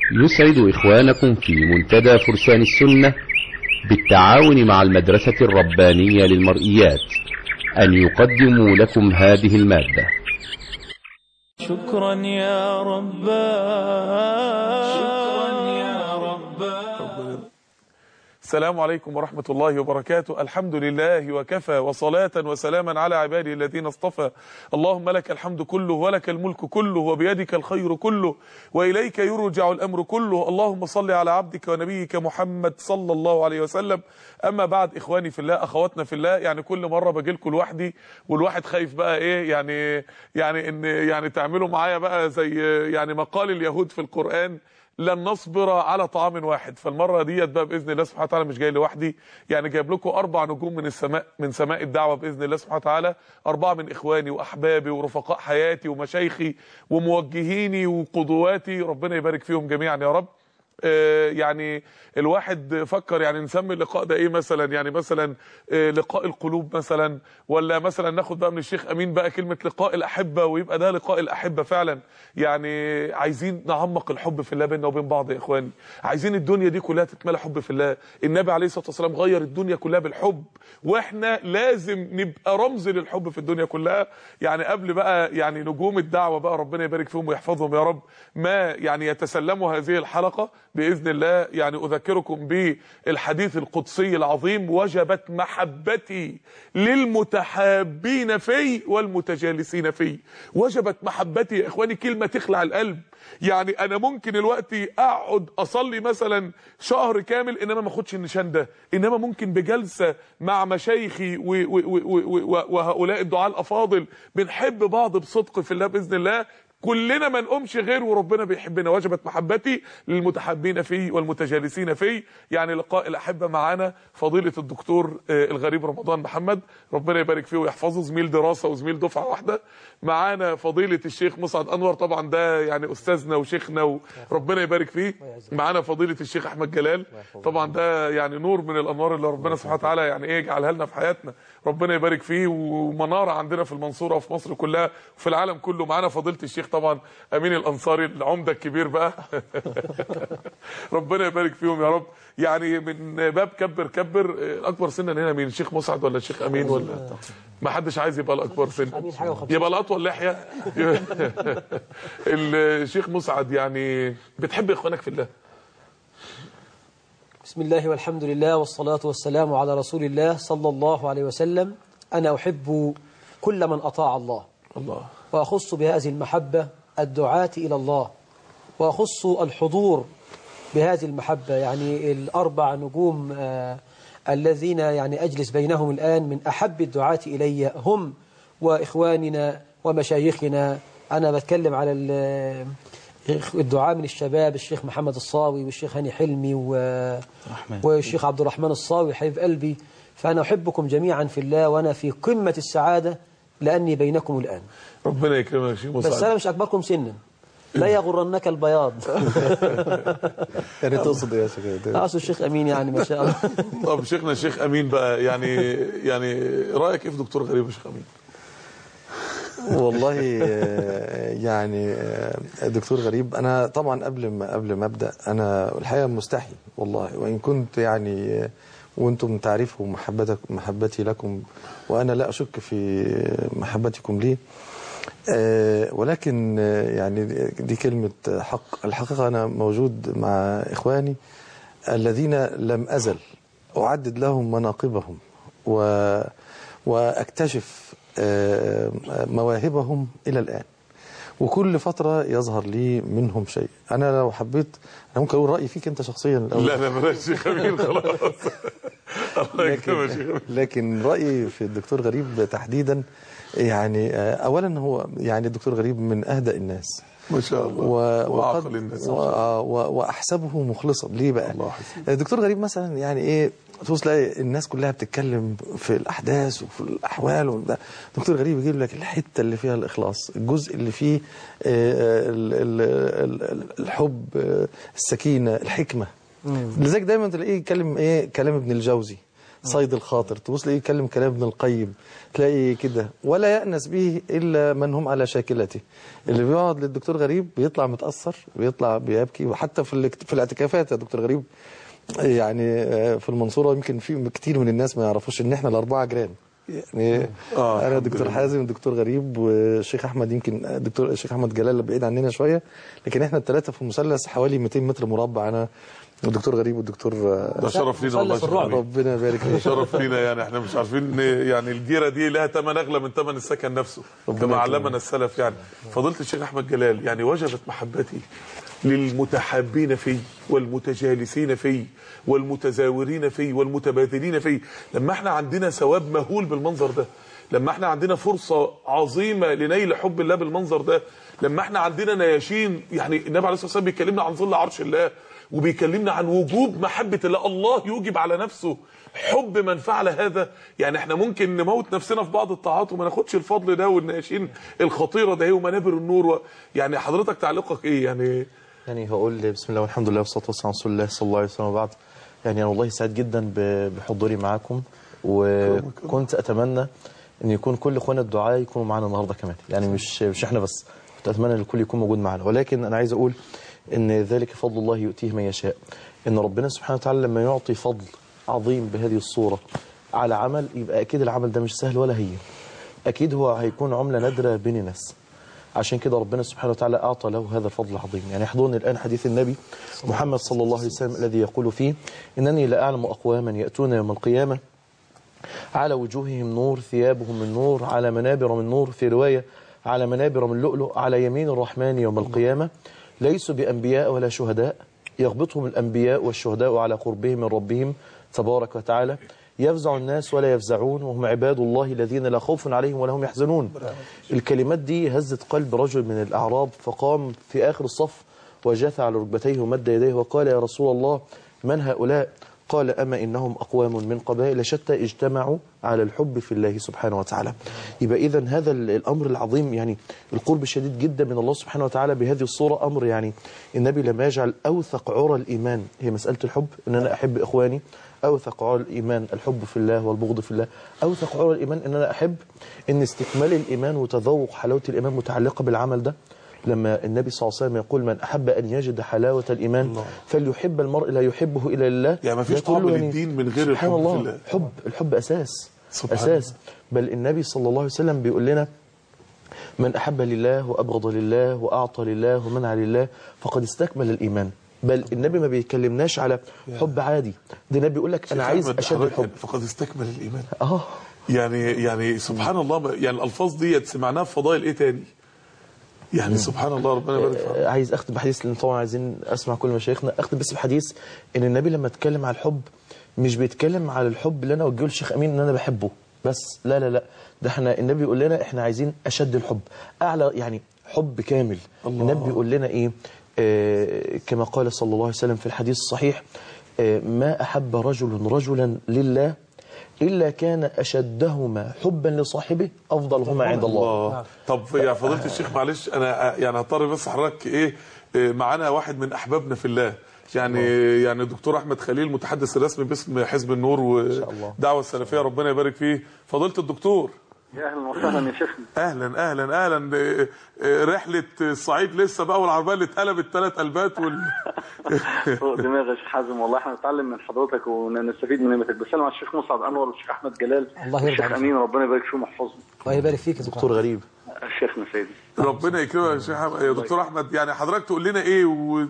يسعد إخوانكم في منتدى فرسان السنة بالتعاون مع المدرسة الربانية للمرئيات أن يقدموا لكم هذه المادة شكرا يا رباه شكرا يا رباه السلام عليكم ورحمة الله وبركاته الحمد لله وكفى وصلاة وسلاما على عباده الذين اصطفى اللهم لك الحمد كله ولك الملك كله وبيدك الخير كله وإليك يرجع الأمر كله اللهم صل على عبدك ونبيك محمد صلى الله عليه وسلم أما بعد إخواني في الله أخواتنا في الله يعني كل مرة باجي لكم لوحدي والواحد خايف بقى إيه يعني يعني إن يعني تعملوا معايا بقى زي يعني مقال اليهود في القرآن لن نصبر على طعام واحد فالمره ديت بقى باذن الله سبحانه وتعالى مش جاي لوحدي يعني جايب لكم اربع نجوم من السماء من سماء الدعوه باذن الله سبحانه وتعالى اربعه من اخواني واحبابي ورفقاء حياتي ومشايخي وموجهيني وقدواتي ربنا يبارك فيهم جميعا يا رب آه يعني الواحد فكر يعني نسمي اللقاء ده ايه مثلا يعني مثلا آه لقاء القلوب مثلا ولا مثلا ناخد بقى من الشيخ امين بقى كلمه لقاء الاحبه ويبقى ده لقاء الاحبه فعلا يعني عايزين نعمق الحب في الله بيننا وبين بعض يا اخواني عايزين الدنيا دي كلها تتملى حب في الله النبي عليه الصلاه والسلام غير الدنيا كلها بالحب واحنا لازم نبقى رمز للحب في الدنيا كلها يعني قبل بقى يعني نجوم الدعوه بقى ربنا يبارك فيهم ويحفظهم يا رب ما يعني يتسلموا هذه الحلقه باذن الله يعني اذكركم بالحديث القدسي العظيم وجبت محبتي للمتحابين في والمتجالسين في وجبت محبتي يا اخواني كلمه تخلع القلب يعني انا ممكن الوقت اقعد اصلي مثلا شهر كامل انما ما اخدش النشان ده انما ممكن بجلسه مع مشايخي وهؤلاء الدعاء الافاضل بنحب بعض بصدق في الله باذن الله كلنا ما نقومش غير وربنا بيحبنا وجبت محبتي للمتحبين فيه والمتجالسين فيه يعني لقاء الاحبه معانا فضيله الدكتور الغريب رمضان محمد ربنا يبارك فيه ويحفظه زميل دراسه وزميل دفعه واحده معانا فضيله الشيخ مسعد انور طبعا ده يعني استاذنا وشيخنا وربنا يبارك فيه معانا فضيله الشيخ احمد جلال طبعا ده يعني نور من الانوار اللي ربنا سبحانه وتعالى يعني ايه يجعلها لنا في حياتنا ربنا يبارك فيه ومناره عندنا في المنصوره وفي مصر كلها وفي العالم كله معانا فضيله الشيخ طبعا امين الانصاري العمده الكبير بقى ربنا يبارك فيهم يا رب يعني من باب كبر كبر الاكبر سنا هنا مين الشيخ مسعد ولا الشيخ امين ولا ما حدش عايز يبقى الاكبر سنا يبقى الاطول لحيه الشيخ مسعد يعني بتحب اخوانك في الله بسم الله والحمد لله والصلاة والسلام على رسول الله صلى الله عليه وسلم أنا أحب كل من أطاع الله الله وأخص بهذه المحبة الدعاة إلى الله وأخص الحضور بهذه المحبة يعني الأربع نجوم آه الذين يعني أجلس بينهم الآن من أحب الدعاة إلي هم وإخواننا ومشايخنا أنا بتكلم على الدعاء من الشباب الشيخ محمد الصاوي والشيخ هاني حلمي و... والشيخ عبد الرحمن الصاوي حبيب قلبي فأنا أحبكم جميعا في الله وأنا في قمة السعادة لأني بينكم الآن ربنا يكرمك يا شيخ مسعد بس أنا مش أكبركم سنا لا يغرنك البياض يعني تقصد ايه يا شيخ أقصد الشيخ أمين يعني ما شاء الله طب شيخنا الشيخ امين بقى يعني يعني رايك ايه في دكتور غريب يا شيخ امين والله يعني دكتور غريب انا طبعا قبل ما قبل ما ابدا انا الحقيقه مستحي والله وان كنت يعني وانتم تعرفوا محبتك محبتي لكم وانا لا اشك في محبتكم لي ولكن يعني دي كلمه حق الحقيقه انا موجود مع اخواني الذين لم ازل اعدد لهم مناقبهم و واكتشف مواهبهم إلى الآن وكل فترة يظهر لي منهم شيء أنا لو حبيت أنا ممكن أقول رأيي فيك أنت شخصيا الأول لا لا بلاش شيخ امين خلاص الله يكرمك لكن, لكن رأيي في الدكتور غريب تحديدا يعني أولا هو يعني الدكتور غريب من أهدأ الناس ما شاء الله و... وعقل الناس و... و... واحسبه مخلصا ليه بقى الله الدكتور غريب مثلا يعني ايه تبص تلاقي الناس كلها بتتكلم في الاحداث وفي الاحوال وده دكتور غريب يجيب لك الحته اللي فيها الاخلاص الجزء اللي فيه الحب السكينه الحكمه لذلك دايما تلاقيه يتكلم ايه كلام ابن الجوزي صيد الخاطر تبص تلاقيه يتكلم كلام ابن القيم تلاقي كده ولا يأنس به إلا من هم على شاكلته اللي بيقعد للدكتور غريب بيطلع متأثر بيطلع بيبكي وحتى في الاكت- في الاعتكافات يا دكتور غريب يعني آه، في المنصورة يمكن في كتير من الناس ما يعرفوش ان احنا الأربعة جيران يعني آه، انا الحمد دكتور لله. حازم دكتور غريب والشيخ احمد يمكن الدكتور الشيخ احمد جلال بعيد عننا شويه لكن احنا الثلاثه في مثلث حوالي 200 متر مربع انا والدكتور غريب والدكتور آه، ده شرف لينا والله يا مثلث شيخ الرعب. أمين. ربنا يبارك فيك شرف لينا يعني احنا مش عارفين يعني الجيره دي لها ثمن اغلى من ثمن السكن نفسه ربنا كما يكرمك. علمنا السلف يعني فضيله الشيخ احمد جلال يعني وجبت محبتي للمتحابين فيه والمتجالسين فيه والمتزاورين فيه والمتبادلين فيه لما احنا عندنا ثواب مهول بالمنظر ده لما احنا عندنا فرصه عظيمه لنيل حب الله بالمنظر ده لما احنا عندنا نياشين يعني النبي عليه الصلاه والسلام بيكلمنا عن ظل عرش الله وبيكلمنا عن وجوب محبه الله الله يوجب على نفسه حب من فعل هذا يعني احنا ممكن نموت نفسنا في بعض الطاعات وما ناخدش الفضل ده والنياشين الخطيره ده ومنابر النور و... يعني حضرتك تعليقك ايه يعني يعني هقول بسم الله والحمد لله والصلاه والسلام على رسول الله صلى الله عليه وسلم وبعد يعني انا والله سعيد جدا ب- بحضوري معاكم وكنت اتمنى ان يكون كل اخواننا الدعاء يكونوا معانا النهارده كمان يعني مش مش احنا بس كنت اتمنى ان الكل يكون موجود معانا ولكن انا عايز اقول ان ذلك فضل الله يؤتيه من يشاء ان ربنا سبحانه وتعالى لما يعطي فضل عظيم بهذه الصوره على عمل يبقى اكيد العمل ده مش سهل ولا هي اكيد هو هيكون عمله نادره بين الناس عشان كده ربنا سبحانه وتعالى أعطى له هذا الفضل العظيم يعني يحضرني الآن حديث النبي محمد صلى الله عليه وسلم الذي يقول فيه إنني لا أعلم أقواما يأتون يوم القيامة على وجوههم نور ثيابهم من نور على منابر من نور في رواية على منابر من لؤلؤ على يمين الرحمن يوم القيامة ليسوا بأنبياء ولا شهداء يغبطهم الأنبياء والشهداء على قربهم من ربهم تبارك وتعالى يفزع الناس ولا يفزعون وهم عباد الله الذين لا خوف عليهم ولا هم يحزنون الكلمات دي هزت قلب رجل من الأعراب فقام في آخر الصف وجثى على ركبتيه ومد يديه وقال يا رسول الله من هؤلاء قال أما إنهم أقوام من قبائل شتى اجتمعوا على الحب في الله سبحانه وتعالى يبقى إذا هذا ال- الأمر العظيم يعني القرب الشديد جدا من الله سبحانه وتعالى بهذه الصورة أمر يعني النبي لما يجعل أوثق عرى الإيمان هي مسألة الحب إن أنا أحب إخواني أوثق عرى الإيمان الحب في الله والبغض في الله أوثق عرى الإيمان إن أنا أحب إن استكمال الإيمان وتذوق حلاوة الإيمان متعلقة بالعمل ده لما النبي صلى الله عليه وسلم يقول من أحب أن يجد حلاوة الإيمان فليحب المرء لا يحبه إلا لله يعني مفيش ده كله طعم للدين من غير سبحان الحب في الله الله. حب الحب أساس سبحان أساس بل النبي صلى الله عليه وسلم بيقول لنا من أحب لله وأبغض لله وأعطى لله ومنع لله فقد استكمل الإيمان بل النبي ما بيكلمناش على حب عادي ده النبي بيقول لك أنا شيخ عايز أحمد أشد حضرتك الحب فقد استكمل الايمان آه يعني يعني سبحان الله يعني الالفاظ دي سمعناها في فضائل ايه تاني يعني سبحان الله ربنا يبارك فيك آه، عايز اختم بحديث لان طبعا عايزين اسمع كل مشايخنا اختم بس بحديث ان النبي لما اتكلم على الحب مش بيتكلم على الحب اللي انا اوجهه للشيخ امين ان انا بحبه بس لا لا لا ده احنا النبي يقول لنا احنا عايزين اشد الحب اعلى يعني حب كامل الله. النبي يقول لنا ايه آه كما قال صلى الله عليه وسلم في الحديث الصحيح آه ما احب رجل رجلا لله الا كان اشدهما حبا لصاحبه افضلهما عند الله الله طب يا فضيله الشيخ معلش انا يعني هضطر بس حضرتك ايه إيه، معانا واحد من احبابنا في الله يعني يعني الدكتور احمد خليل متحدث الرسمي باسم حزب النور الله. والدعوه السلفيه ربنا يبارك فيه فضيله الدكتور يا اهلا وسهلا يا شيخنا اهلا اهلا اهلا إيه، إيه، رحله الصعيد لسه بقى والعربيه اللي اتقلبت ثلاث قلبات وال فوق دماغي يا شيخ حازم والله احنا نتعلم من حضرتك ونستفيد من نعمتك بسلم على الشيخ مصعب انور والشيخ احمد جلال الله يرضى والشيخ عليك. امين ربنا يبارك فيهم ويحفظهم الله يبارك فيك يا دكتور دكتور غريب شيخنا سيدي ربنا يكرمك يا شيخ أحمد- يا دكتور احمد يعني حضرتك تقول لنا ايه وت...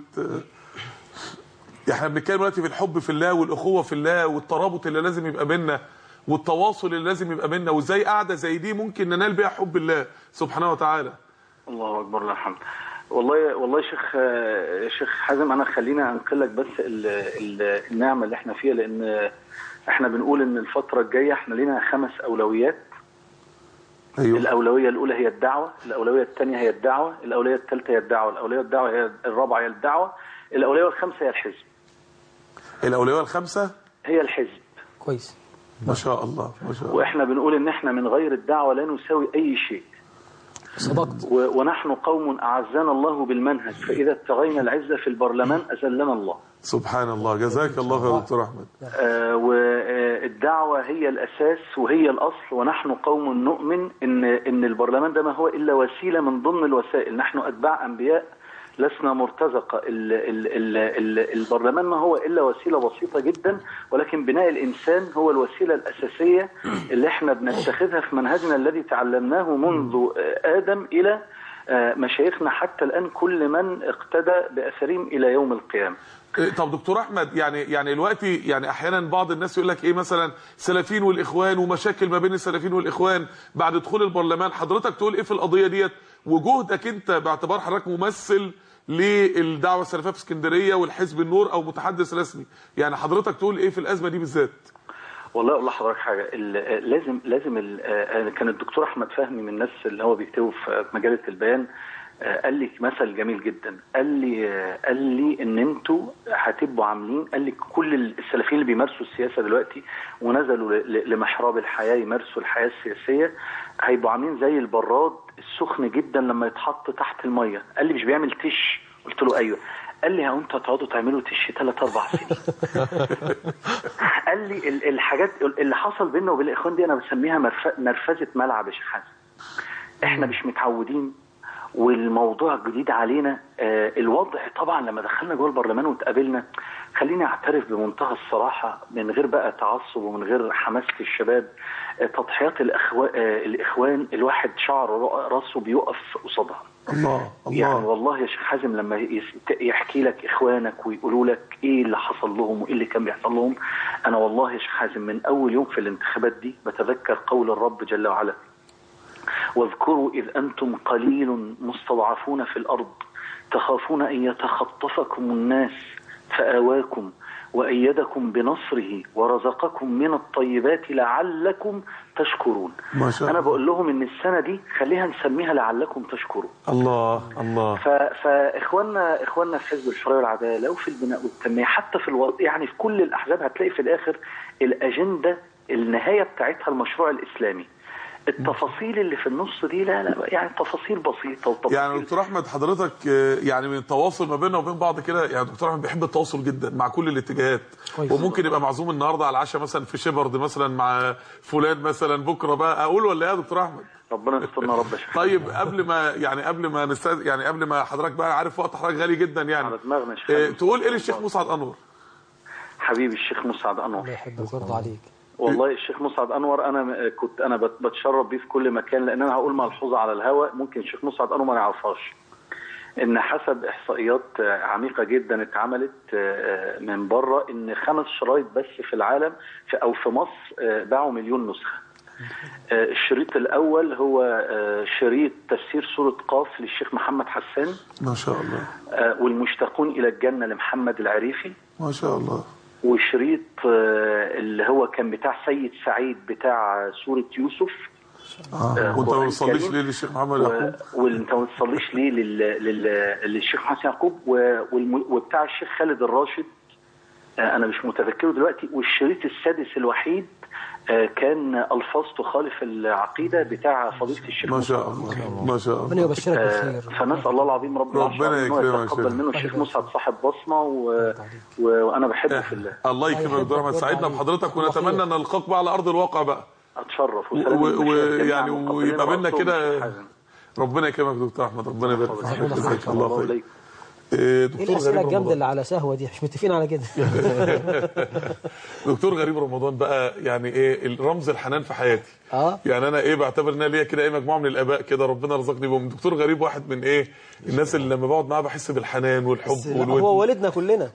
احنا بنتكلم دلوقتي في الحب في الله والاخوه في الله والترابط اللي لازم يبقى بيننا والتواصل اللي لازم يبقى بيننا وازاي قاعده زي دي ممكن ننال بيها حب الله سبحانه وتعالى الله اكبر لله الحمد والله والله يا شيخ يا شيخ حازم انا خلينا انقل لك بس ال ال النعمه اللي احنا فيها لان احنا بنقول ان الفتره الجايه احنا لينا خمس اولويات ايوه الاولويه الاولى هي الدعوه الاولويه الثانيه هي الدعوه الاولويه الثالثه هي الدعوه الاولويه الدعوه هي الرابعه هي الدعوه الاولويه الخامسه هي الحزب الاولويه الخمسه هي الحزب كويس ما شاء الله ما شاء الله واحنا بنقول ان احنا من غير الدعوه لا نساوي اي شيء صدقت و- ونحن قوم اعزنا الله بالمنهج فاذا ابتغينا العزه في البرلمان اذلنا الله سبحان الله جزاك الله يا دكتور احمد الدعوة هي الأساس وهي الأصل ونحن قوم نؤمن إن إن البرلمان ده ما هو إلا وسيلة من ضمن الوسائل نحن أتباع أنبياء لسنا مرتزقة ال ال ال ال البرلمان ما هو إلا وسيلة بسيطة جدا ولكن بناء الإنسان هو الوسيلة الأساسية اللي احنا بنتخذها في منهجنا الذي تعلمناه منذ آه، آدم إلى آه، مشايخنا حتى الآن كل من اقتدى بأثرهم إلى يوم القيامة إيه، طب دكتور احمد يعني يعني دلوقتي يعني احيانا بعض الناس يقول لك ايه مثلا سلفيين والاخوان ومشاكل ما بين السلفيين والاخوان بعد دخول البرلمان حضرتك تقول ايه في القضيه ديت وجهدك انت باعتبار حضرتك ممثل للدعوه السلفيه في اسكندريه والحزب النور او متحدث رسمي يعني حضرتك تقول ايه في الازمه دي بالذات والله اقول لحضرتك حاجه ال- لازم لازم ال- آه، كان الدكتور احمد فهمي من الناس اللي هو بيكتبوا في مجله البيان آه، قال لي مثل جميل جدا قال لي آه، قال لي ان انتوا هتبقوا عاملين قال لي كل السلفيين اللي بيمارسوا السياسه دلوقتي ونزلوا ل- ل- لمحراب الحياه يمارسوا الحياه السياسيه هيبقوا عاملين زي البراد السخن جدا لما يتحط تحت الميه قال لي مش بيعمل تش قلت له ايوه قال لي ها انتوا هتقعدوا تعملوا تش ثلاث اربع سنين قال لي ال- الحاجات اللي حصل بيننا وبين الاخوان دي انا بسميها مرف- نرفزه ملعب يا شيخ حسن احنا مش متعودين والموضوع جديد علينا آه الوضع طبعا لما دخلنا جوه البرلمان واتقابلنا خليني اعترف بمنتهى الصراحه من غير بقى تعصب ومن غير حماسه الشباب آه تضحيات الأخوة آه الاخوان الواحد شعر راسه بيقف قصادها الله يعني والله يا شيخ حازم لما يس- يحكي لك اخوانك ويقولوا لك ايه اللي حصل لهم وايه اللي كان بيحصل لهم انا والله يا شيخ حازم من اول يوم في الانتخابات دي بتذكر قول الرب جل وعلا واذكروا اذ انتم قليل مستضعفون في الارض تخافون ان يتخطفكم الناس فاواكم وايدكم بنصره ورزقكم من الطيبات لعلكم تشكرون ما شاء انا الله. بقول لهم ان السنه دي خليها نسميها لعلكم تشكرون الله الله ف... فاخواننا اخواننا في حزب الحريه والعداله وفي البناء والتنميه حتى في الو... يعني في كل الاحزاب هتلاقي في الاخر الاجنده النهايه بتاعتها المشروع الاسلامي التفاصيل اللي في النص دي لا لا يعني تفاصيل بسيطه وتفاصيل يعني دكتور احمد حضرتك آه، يعني من التواصل ما بيننا وبين بعض كده يعني دكتور احمد بيحب التواصل جدا مع كل الاتجاهات كويس. وممكن يبقى معزوم النهارده على العشاء مثلا في شيبرد مثلا مع فلان مثلا بكره بقى اقول ولا ايه يا دكتور احمد ربنا يسترنا يا رب يا شيخ طيب قبل ما يعني قبل ما نستاذ يعني قبل ما حضرتك بقى عارف وقت حضرتك غالي جدا يعني على دماغنا يا شيخ آه، حازم. تقول ايه للشيخ مسعد انور حبيبي الشيخ مسعد انور الله يحبك ويرضى عليك والله الشيخ مسعد انور انا م- كنت انا بت- بتشرف بيه في كل مكان لان انا هقول ملحوظه على الهواء ممكن الشيخ مسعد انور ما يعرفهاش ان حسب احصائيات آه، عميقه جدا اتعملت آه، من بره ان خمس شرايط بس في العالم في او في مصر آه، باعوا مليون نسخه آه، الشريط الاول هو آه، شريط تفسير سوره قاف للشيخ محمد حسان ما شاء الله آه، والمشتاقون الى الجنه لمحمد العريفي ما شاء الله وشريط آه، اللي هو كان بتاع سيد سعيد بتاع سورة يوسف اه وانت ما بتصليش الكريم. ليه للشيخ محمد و- يعقوب وانت ما تصليش ليه لل... لل... للشيخ حسن يعقوب و... والم... وبتاع الشيخ خالد الراشد آه، انا مش متذكره دلوقتي والشريط السادس الوحيد آه، كان الفاظ تخالف العقيده بتاع فضيله الشيخ ما شاء مسعد. الله ما شاء ربنا الله يبشرك آه، بالخير فنسال الله العظيم رب العرش ربنا العظيم إن هو يكرمك يا يتقبل شيخ. منه الشيخ مسعد صاحب بصمه و... و... وانا بحبه في الله الله يكرمك يا دكتور احمد سعدنا بحضرتك ونتمنى ان نلقاك بقى على ارض الواقع بقى اتشرف و- وسلام و- للمشاهد جميعاً يعني مقدمين ويبقى بينا ورأسهم كده الشيخ حازم. ربنا يكرمك يا دكتور احمد ربنا يبارك فيك الله جزاك الله خير إليك. إيه، ايه دكتور الاسئله غريب الجامده رمضان اللي على سهوه دي مش متفقين على كده دكتور غريب رمضان بقى يعني ايه رمز الحنان في حياتي اه يعني انا ايه بعتبر ان أنا ليا كده ايه مجموعه من الاباء كده ربنا رزقني بهم دكتور غريب واحد من ايه الناس اللي لما بقعد معاه بحس بالحنان والحب بس لا، والود هو والدنا كلنا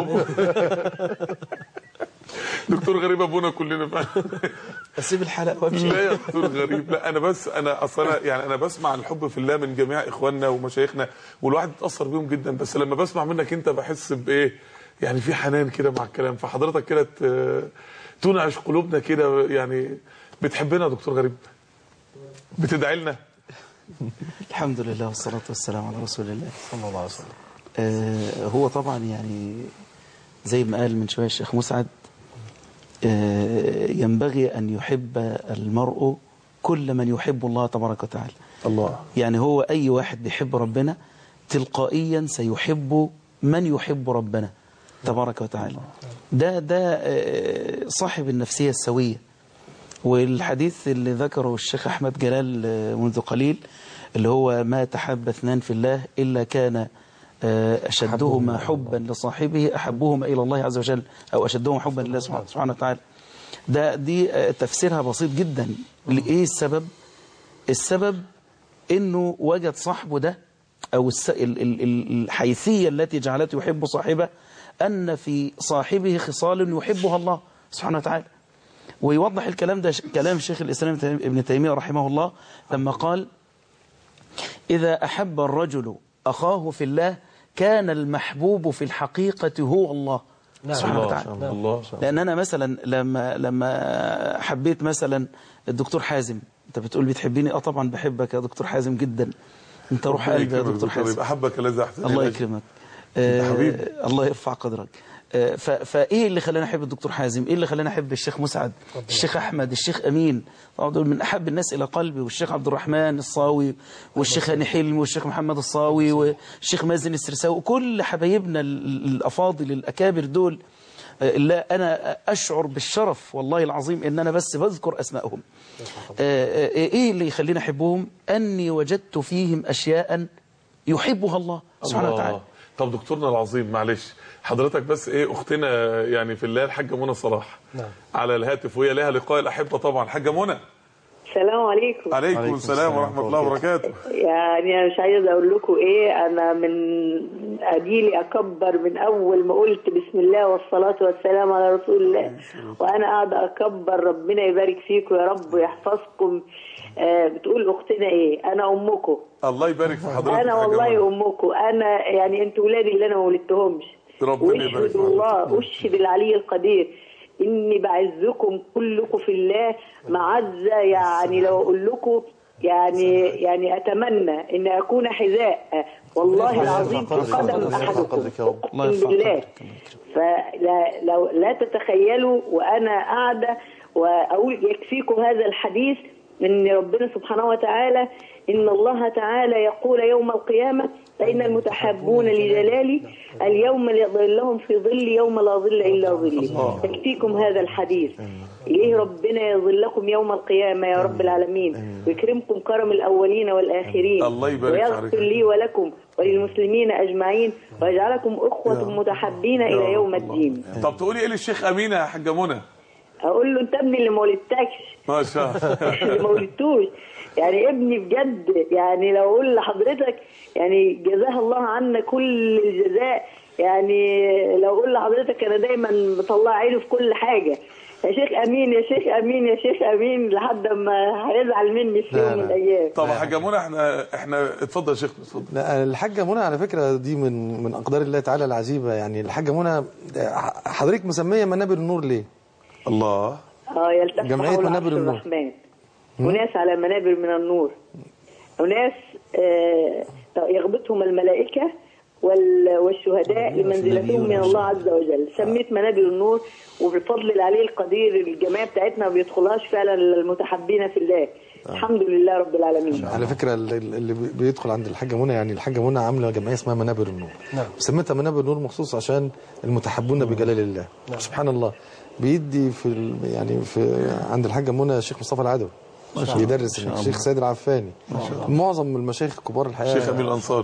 دكتور غريب ابونا كلنا فعلا اسيب الحلقه وامشي لا يا دكتور غريب لا انا بس انا اصل انا يعني انا بسمع الحب في الله من جميع اخواننا ومشايخنا والواحد بيتاثر بيهم جدا بس لما بسمع منك انت بحس بايه يعني في حنان كده مع الكلام فحضرتك كده ت- تنعش قلوبنا كده يعني بتحبنا يا دكتور غريب بتدعي لنا الحمد لله والصلاة والسلام على رسول الله صلى الله عليه وسلم آه هو طبعا يعني زي ما قال من شوية الشيخ مسعد آه ينبغي أن يحب المرء كل من يحب الله تبارك وتعالى الله يعني هو أي واحد بيحب ربنا تلقائيا سيحب من يحب ربنا تبارك وتعالى ده ده آه، صاحب النفسية السوية والحديث اللي ذكره الشيخ أحمد جلال آه، منذ قليل اللي هو ما تحب اثنان في الله إلا كان آه، أشدهما حبا لصاحبه أحبهما إلى الله عز وجل أو أشدهما حبا لله سبحانه سبحانه وتعالى ده دي آه، تفسيرها بسيط جدا لإيه السبب السبب انه وجد صاحبه ده او الس... ال... ال... ال- الحيثيه التي جعلته يحب صاحبه ان في صاحبه خصال يحبها الله سبحانه وتعالى ويوضح الكلام ده ش- كلام شيخ الاسلام ابن تيميه رحمه الله لما قال اذا احب الرجل اخاه في الله كان المحبوب في الحقيقه هو الله نعم. سبحانه الله وتعالى الله لان انا مثلا لما لما حبيت مثلا الدكتور حازم انت بتقول بتحبيني اه طبعا بحبك يا دكتور حازم جدا انت روح ربنا قلبي يا يكرمك دكتور حازم يبقى حبك الذي احسن الله إليك. يكرمك حبيبي. آه الله يرفع قدرك آه ف- فايه اللي خلاني احب الدكتور حازم ايه اللي خلاني احب الشيخ مسعد الشيخ احمد الشيخ امين طبعا دول من احب الناس الى قلبي والشيخ عبد الرحمن الصاوي والشيخ هاني حلمي والشيخ محمد الصاوي والشيخ مازن السرساوي كل حبايبنا ال- ال- الافاضل الاكابر دول آه، لا انا اشعر بالشرف والله العظيم ان انا بس بذكر اسمائهم آه، آه، ايه اللي يخليني احبهم اني وجدت فيهم اشياء يحبها الله سبحانه الله. وتعالى طب دكتورنا العظيم معلش حضرتك بس ايه اختنا يعني في الله الحاجه منى صلاح نعم. على الهاتف وهي لها لقاء الاحبه طبعا حاجه منى السلام عليكم عليكم, عليكم السلام السلام ورحمه الله وبركاته يعني انا مش عايزه اقول لكم ايه انا من اديلي اكبر من اول ما قلت بسم الله والصلاه والسلام على رسول الله وانا قاعده اكبر ربنا يبارك فيكم يا رب ويحفظكم آه بتقول اختنا ايه انا امكم الله يبارك في حضرتك انا يا حاجة منى. والله امكم انا يعني انتوا ولادي اللي انا ما ولدتهمش ربنا يبارك واشهد في الله اشهد العلي القدير اني بعزكم كلكم في الله معزه يعني لو اقول لكم يعني يعني اتمنى ان اكون حذاء والله العظيم في قدم احدكم قدرك يا رب. الله اقسم يرفع بالله قدرك. فلا لو لا تتخيلوا وانا قاعده واقول يكفيكم هذا الحديث ان ربنا سبحانه وتعالى ان الله تعالى يقول يوم القيامه فان المتحابون لجلالي اليوم يظلهم في ظل يوم لا ظل الا ظلي يكفيكم هذا الحديث إليه ربنا يظلكم يوم القيامة يا رب العالمين ويكرمكم كرم الأولين والآخرين الله يبارك ويغفر عليك. لي ولكم وللمسلمين أجمعين ويجعلكم أخوة متحابين إلى يوم الدين طب تقولي ايه للشيخ امينه يا حاجه منى أقول له أنت ابني اللي ما ولدتكش ما شاء الله اللي ما ولدتوش يعني ابني بجد يعني لو أقول لحضرتك يعني جزاها الله عنا كل الجزاء يعني لو أقول لحضرتك أنا دايما مطلع عينه في كل حاجة يا شيخ امين يا شيخ امين يا شيخ امين لحد ما هيزعل مني في لا، يوم من لا. الايام طب يا حاجه منى احنا احنا اتفضل يا شيخ اتفضل لا الحاجة منى على فكرة دي من من أقدار الله تعالى العجيبة يعني الحاجة منى حضرتك مسمية منابر النور ليه؟ الله اه يلتف جمعية حول منابر عرش النور. الرحمن وناس على منابر من النور وناس آه يغبطهم الملائكة وال- والشهداء لمنزلتهم من الله عز وجل سميت منابر النور وبفضل العلي القدير الجماعة بتاعتنا ما بيدخلهاش فعلا المتحبين في الله الحمد لله رب العالمين على فكرة اللي اللي بيدخل عند الحاجة منى يعني الحاجة منى عاملة جمعية اسمها منابر النور نعم. سميتها منابر النور مخصوص عشان المتحبون بجلال الله سبحان الله بيدي في ال- يعني في عند الحاجة منى الشيخ مصطفى العدوي بيدرس الشيخ سيد العفاني معظم المشايخ الكبار الحقيقة شيخ امين الانصاري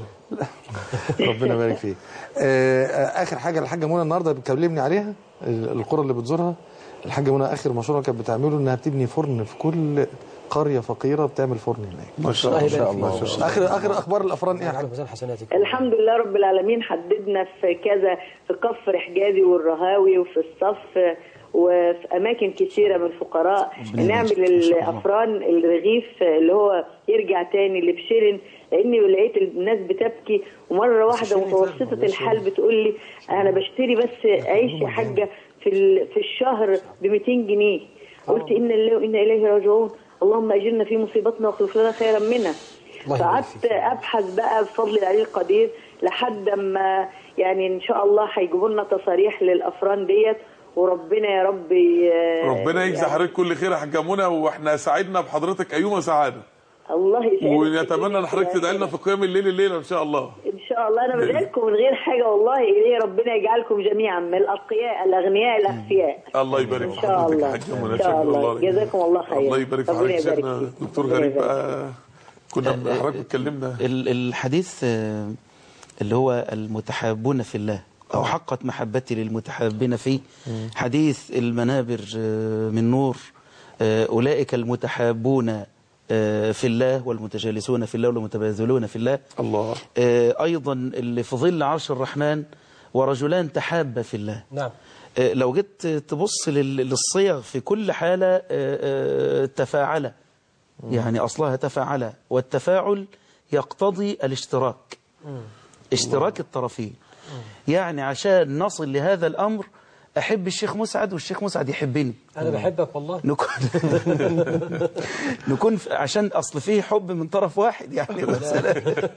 ربنا يبارك فيه آه، آه، اخر حاجه الحاجه منى النهارده بتكلمني عليها ال- القرى اللي بتزورها الحاجه منى اخر مشروع كانت بتعمله انها بتبني فرن في كل قريه فقيره بتعمل فرن هناك ما شاء الله الله يبارك فيك. اخر اخر اخبار الافران ايه يا يعني حاج على ميزان حسناتك الحمد لله رب العالمين حددنا في كذا في كفر حجازي والرهاوي وفي الصف وفي اماكن كثيره من الفقراء نعمل الافران الرغيف اللي هو يرجع تاني لبشرن لاني لقيت الناس بتبكي ومره واحده متوسطه الحال بتقول لي انا بشتري بس عيش يا حاجه في ال- في الشهر ب 200 جنيه قلت ان الله وانا اليه راجعون اللهم اجرنا في مصيبتنا واخلف لنا خيرا منها الله يبارك فقعدت ابحث بقى بفضل العلي القدير لحد ما يعني ان شاء الله هيجيبوا لنا تصاريح للافران ديت وربنا يا رب ي- ربنا يجزي حضرتك كل خير يا حاجه منى واحنا سعدنا بحضرتك ايوم سعاده الله يسعدك ونتمنى ان حضرتك تدعي لنا في قيام الليل الليله ان شاء الله ان شاء شاء الله انا بدعيلكم من غير حاجه والله اليه ربنا يجعلكم جميعا من الاتقياء الاغنياء الاخفياء الله يبارك ان في شاء حضرتك الله يا حاج منى ان شكرا شاء الله الله جزاكم الله خير الله يبارك في ربنا حضرتك يبارك شيخنا فيك. دكتور ربنا غريب يبارك بقى كنا حضرتك اتكلمنا ال- الحديث آه، اللي هو المتحابون في الله أو حقت محبتي للمتحابين فيه حديث المنابر آه، من نور آه، أولئك المتحابون آه، في الله والمتجالسون في الله والمتباذلون في الله الله آه، أيضا اللي في ظل عرش الرحمن ورجلان تحابا في الله نعم آه، لو جيت تبص لل- للصيغ في كل حالة آه، آه، تفاعل يعني أصلها تفاعل والتفاعل يقتضي الاشتراك اشتراك الطرفين يعني عشان نصل لهذا الأمر أحب الشيخ مسعد والشيخ مسعد يحبني أنا بحبك والله نكون نكون في- عشان أصل فيه حب من طرف واحد يعني مثلا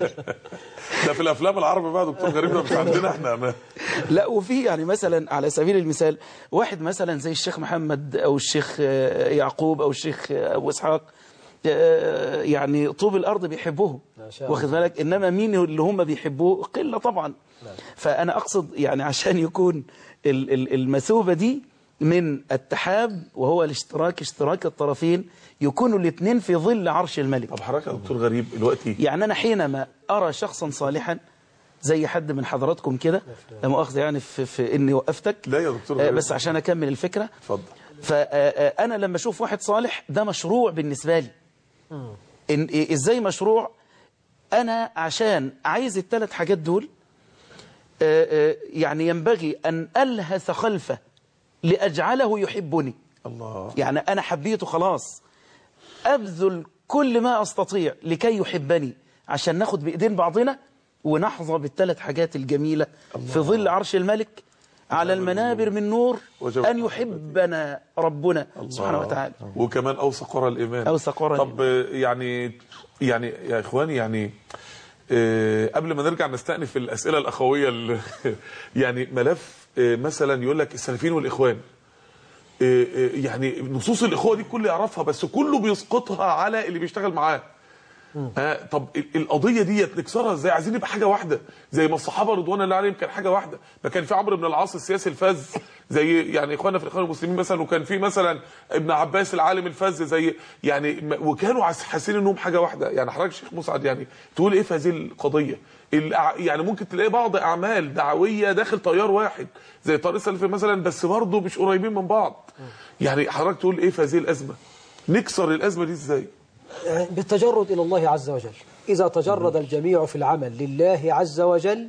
ده في الافلام العربي بقى دكتور غريب ده مش عندنا احنا ما لا وفي يعني مثلا على سبيل المثال واحد مثلا زي الشيخ محمد او الشيخ آه، يعقوب او الشيخ آه، ابو اسحاق آه، يعني طوب الارض بيحبوهم ما شاء الله. واخد بالك انما مين اللي هم بيحبوه قله طبعا فانا اقصد يعني عشان يكون ال- ال- المثوبه دي من التحاب وهو الاشتراك اشتراك الطرفين يكونوا الاثنين في ظل عرش الملك طب حضرتك يا دكتور غريب دلوقتي يعني أنا حينما أرى شخصا صالحا زي حد من حضراتكم كده لا مؤاخذة يعني في, في إني وقفتك لا يا دكتور آه، غريب. بس عشان أكمل الفكرة اتفضل فأنا لما أشوف واحد صالح ده مشروع بالنسبة لي إن إيه- إزاي مشروع أنا عشان عايز الثلاث حاجات دول آه، آه، يعني ينبغي أن ألهث خلفه لأجعله يحبني الله يعني أنا حبيته خلاص أبذل كل ما أستطيع لكي يحبني عشان ناخد بإيدين بعضنا ونحظى بالثلاث حاجات الجميلة في ظل عرش الملك على المنابر من نور وجب- أن يحبنا ربنا سبحانه وتعالى وكمان اوثق قرى الايمان أوثق قرى طب آه، يعني يعني يا اخواني يعني آه، قبل ما نرجع نستأنف الاسئله الاخويه ال- يعني ملف آه، مثلا يقول لك السلفيين والاخوان آه، آه، يعني نصوص الاخوه دي كله يعرفها بس كله بيسقطها على اللي بيشتغل معاه آه طب ال- القضيه ديت نكسرها ازاي عايزين نبقى حاجه واحده زي ما الصحابه رضوان الله عليهم كان حاجه واحده ما كان في عمرو بن العاص السياسي الفذ زي يعني اخواننا في الاخوان المسلمين مثلا وكان في مثلا ابن عباس العالم الفذ زي يعني م- وكانوا عاس- حاسين انهم حاجه واحده يعني حضرتك شيخ مسعد يعني تقول ايه في هذه القضيه الأع- يعني ممكن تلاقي بعض اعمال دعويه داخل تيار واحد زي طريق السلفي مثلا بس برضه مش قريبين من بعض يعني حضرتك تقول ايه في هذه الازمه نكسر الازمه دي ازاي بالتجرد إلى الله عز وجل إذا تجرد الجميع في العمل لله عز وجل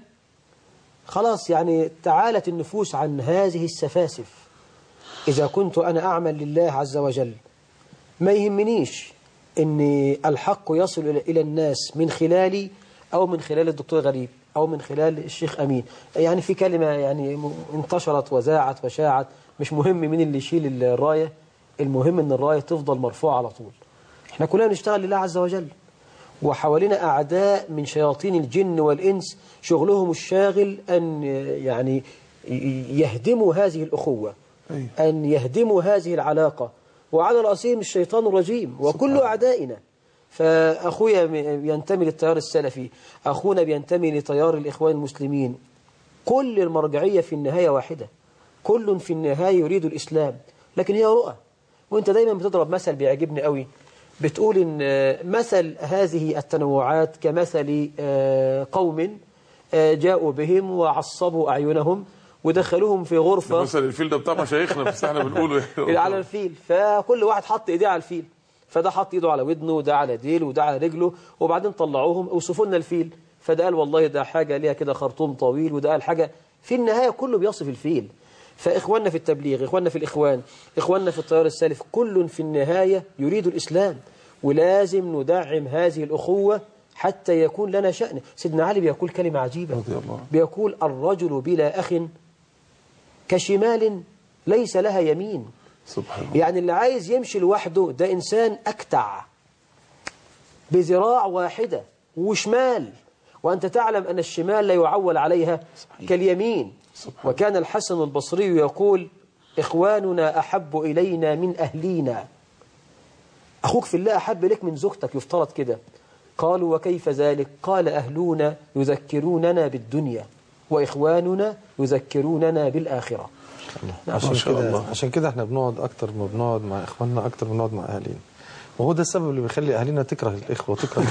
خلاص يعني تعالت النفوس عن هذه السفاسف إذا كنت أنا أعمل لله عز وجل ما يهمنيش أن الحق يصل إلى- إلى الناس من خلالي أو من خلال الدكتور غريب أو من خلال الشيخ أمين يعني في كلمة يعني م- انتشرت وزاعت وشاعت مش مهم مين اللي يشيل الراية المهم أن الراية تفضل مرفوعة على طول احنا كلنا بنشتغل لله عز وجل وحوالينا أعداء من شياطين الجن والإنس شغلهم الشاغل أن يعني يهدموا هذه الأخوة أن يهدموا هذه العلاقة وعلى رأسهم الشيطان الرجيم وكل أعدائنا فأخويا ينتمي للتيار السلفي أخونا بينتمي لتيار الإخوان المسلمين كل المرجعية في النهاية واحدة كل في النهاية يريد الإسلام لكن هي رؤى وانت دايما بتضرب مثل بيعجبني قوي بتقول ان مثل هذه التنوعات كمثل قوم جاءوا بهم وعصبوا أعينهم ودخلوهم في غرفة مثلا الفيل ده بتاع مشايخنا بس احنا بنقوله على الفيل فكل واحد حط ايديه على الفيل فده حط ايده على ودنه وده على ديله وده على رجله وبعدين طلعوهم اوصفوا لنا الفيل فده قال والله ده حاجة ليها كده خرطوم طويل وده قال حاجة في النهاية كله بيصف الفيل فإخواننا في التبليغ إخواننا في الإخوان إخواننا في التيار السالف كل في النهاية يريد الإسلام ولازم ندعم هذه الأخوة حتى يكون لنا شأن سيدنا علي بيقول كلمة عجيبة رضي الله بيقول الرجل بلا أخ كشمال ليس لها يمين سبحان الله يعني اللي عايز يمشي لوحده ده إنسان أكتع بذراع واحدة وشمال وأنت تعلم أن الشمال لا يعول عليها كاليمين سبحان وكان الحسن البصري يقول إخواننا أحب إلينا من أهلينا أخوك في الله أحب لك من زوجتك يفترض كده قالوا وكيف ذلك قال أهلنا يذكروننا بالدنيا وإخواننا يذكروننا بالآخرة عشان شاء كده الله. عشان كده احنا بنقعد اكتر ما بنقعد مع اخواننا اكتر ما بنقعد مع اهالينا وهو ده السبب اللي بيخلي اهالينا تكره الاخوه وتكره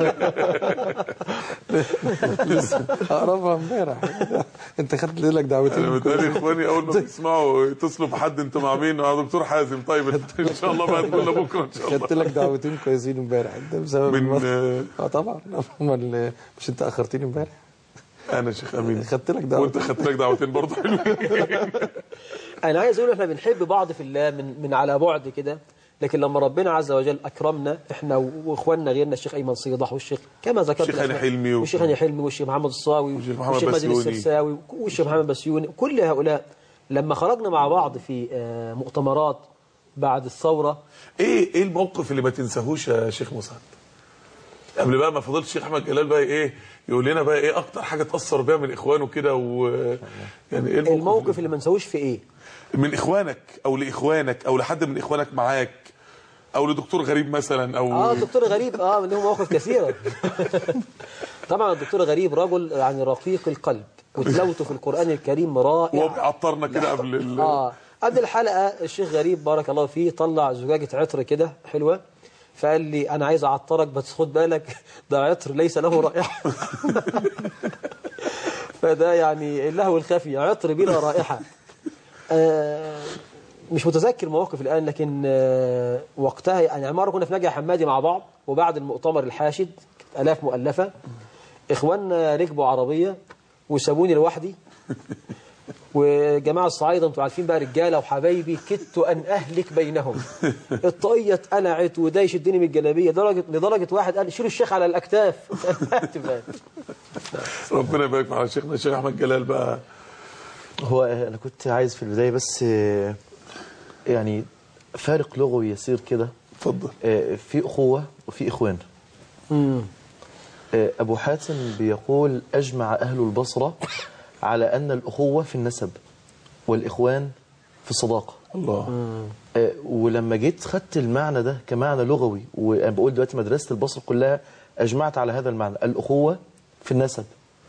لسه اقربها امبارح انت خدت لك انا دعوتين متهيألي اخواني اول ما بيسمعوا يتصلوا بحد انت مع مين؟ مع دكتور حازم طيب انت ان شاء الله بقى تقول بكره ان شاء الله خدت لك دعوتين كويسين امبارح انت بسبب من المرض. آه، اه طبعا امال مش انت اخرتني امبارح انا شيخ امين خدت لك وانت دعوتين خدت لك دعوتين برضه حلوين أنا عايز أقول إحنا بنحب بعض في الله من, من على بعد كده لكن لما ربنا عز وجل أكرمنا إحنا وإخواننا غيرنا الشيخ أيمن صيدح والشيخ كما ذكرت الشيخ هاني الأسماء. حلمي و- والشيخ هاني حلمي والشيخ محمد الصاوي والشيخ محمد والشيخ مازن بسيوني. السرساوي والشيخ محمد بسيوني كل هؤلاء لما خرجنا مع بعض في آه، مؤتمرات بعد الثورة ايه ايه الموقف اللي ما تنساهوش يا شيخ مسعد؟ قبل بقى ما فضلت الشيخ احمد جلال بقى ايه يقول لنا بقى ايه اكتر حاجه تاثر بيها من اخوانه كده و يعني ايه الموقف, الموقف اللي ما نسويش في إيه من اخوانك او لاخوانك او لحد من اخوانك معاك او لدكتور غريب مثلا او اه الدكتور غريب اه له مواقف كثيره طبعا الدكتور غريب رجل يعني رقيق القلب وتلاوته في القران الكريم وهو رائع بيعطرنا كده قبل ال... اه قبل الحلقه الشيخ غريب بارك الله فيه طلع زجاجه عطر كده حلوه فقال لي انا عايز اعطرك بس خد بالك ده عطر ليس له رائحه فده يعني اللهو الخفي عطر بلا رائحه آه مش متذكر مواقف الآن لكن آه، وقتها يعني مرة كنا في نجع حمادي مع بعض وبعد المؤتمر الحاشد كانت آلاف مؤلفة إخواننا ركبوا عربية وسابوني لوحدي وجماعة الصعايدة انتوا عارفين بقى رجالة وحبايبي كدت أن أهلك بينهم الطاقية اتقلعت وده يشدني من الجلابية لدرجة لدرجة واحد قال شيلوا الشيخ على الأكتاف ربنا يبارك في حضرتك شيخنا الشيخ احمد جلال بقى هو انا كنت عايز في البدايه بس آه، يعني فارق لغوي يسير كده اتفضل آه، في اخوه وفي اخوان آه، ابو حاتم بيقول اجمع اهل البصره على ان الاخوه في النسب والاخوان في الصداقه الله آه، ولما جيت خدت المعنى ده كمعنى لغوي وانا بقول دلوقتي مدرسه البصره كلها اجمعت على هذا المعنى الاخوه في النسب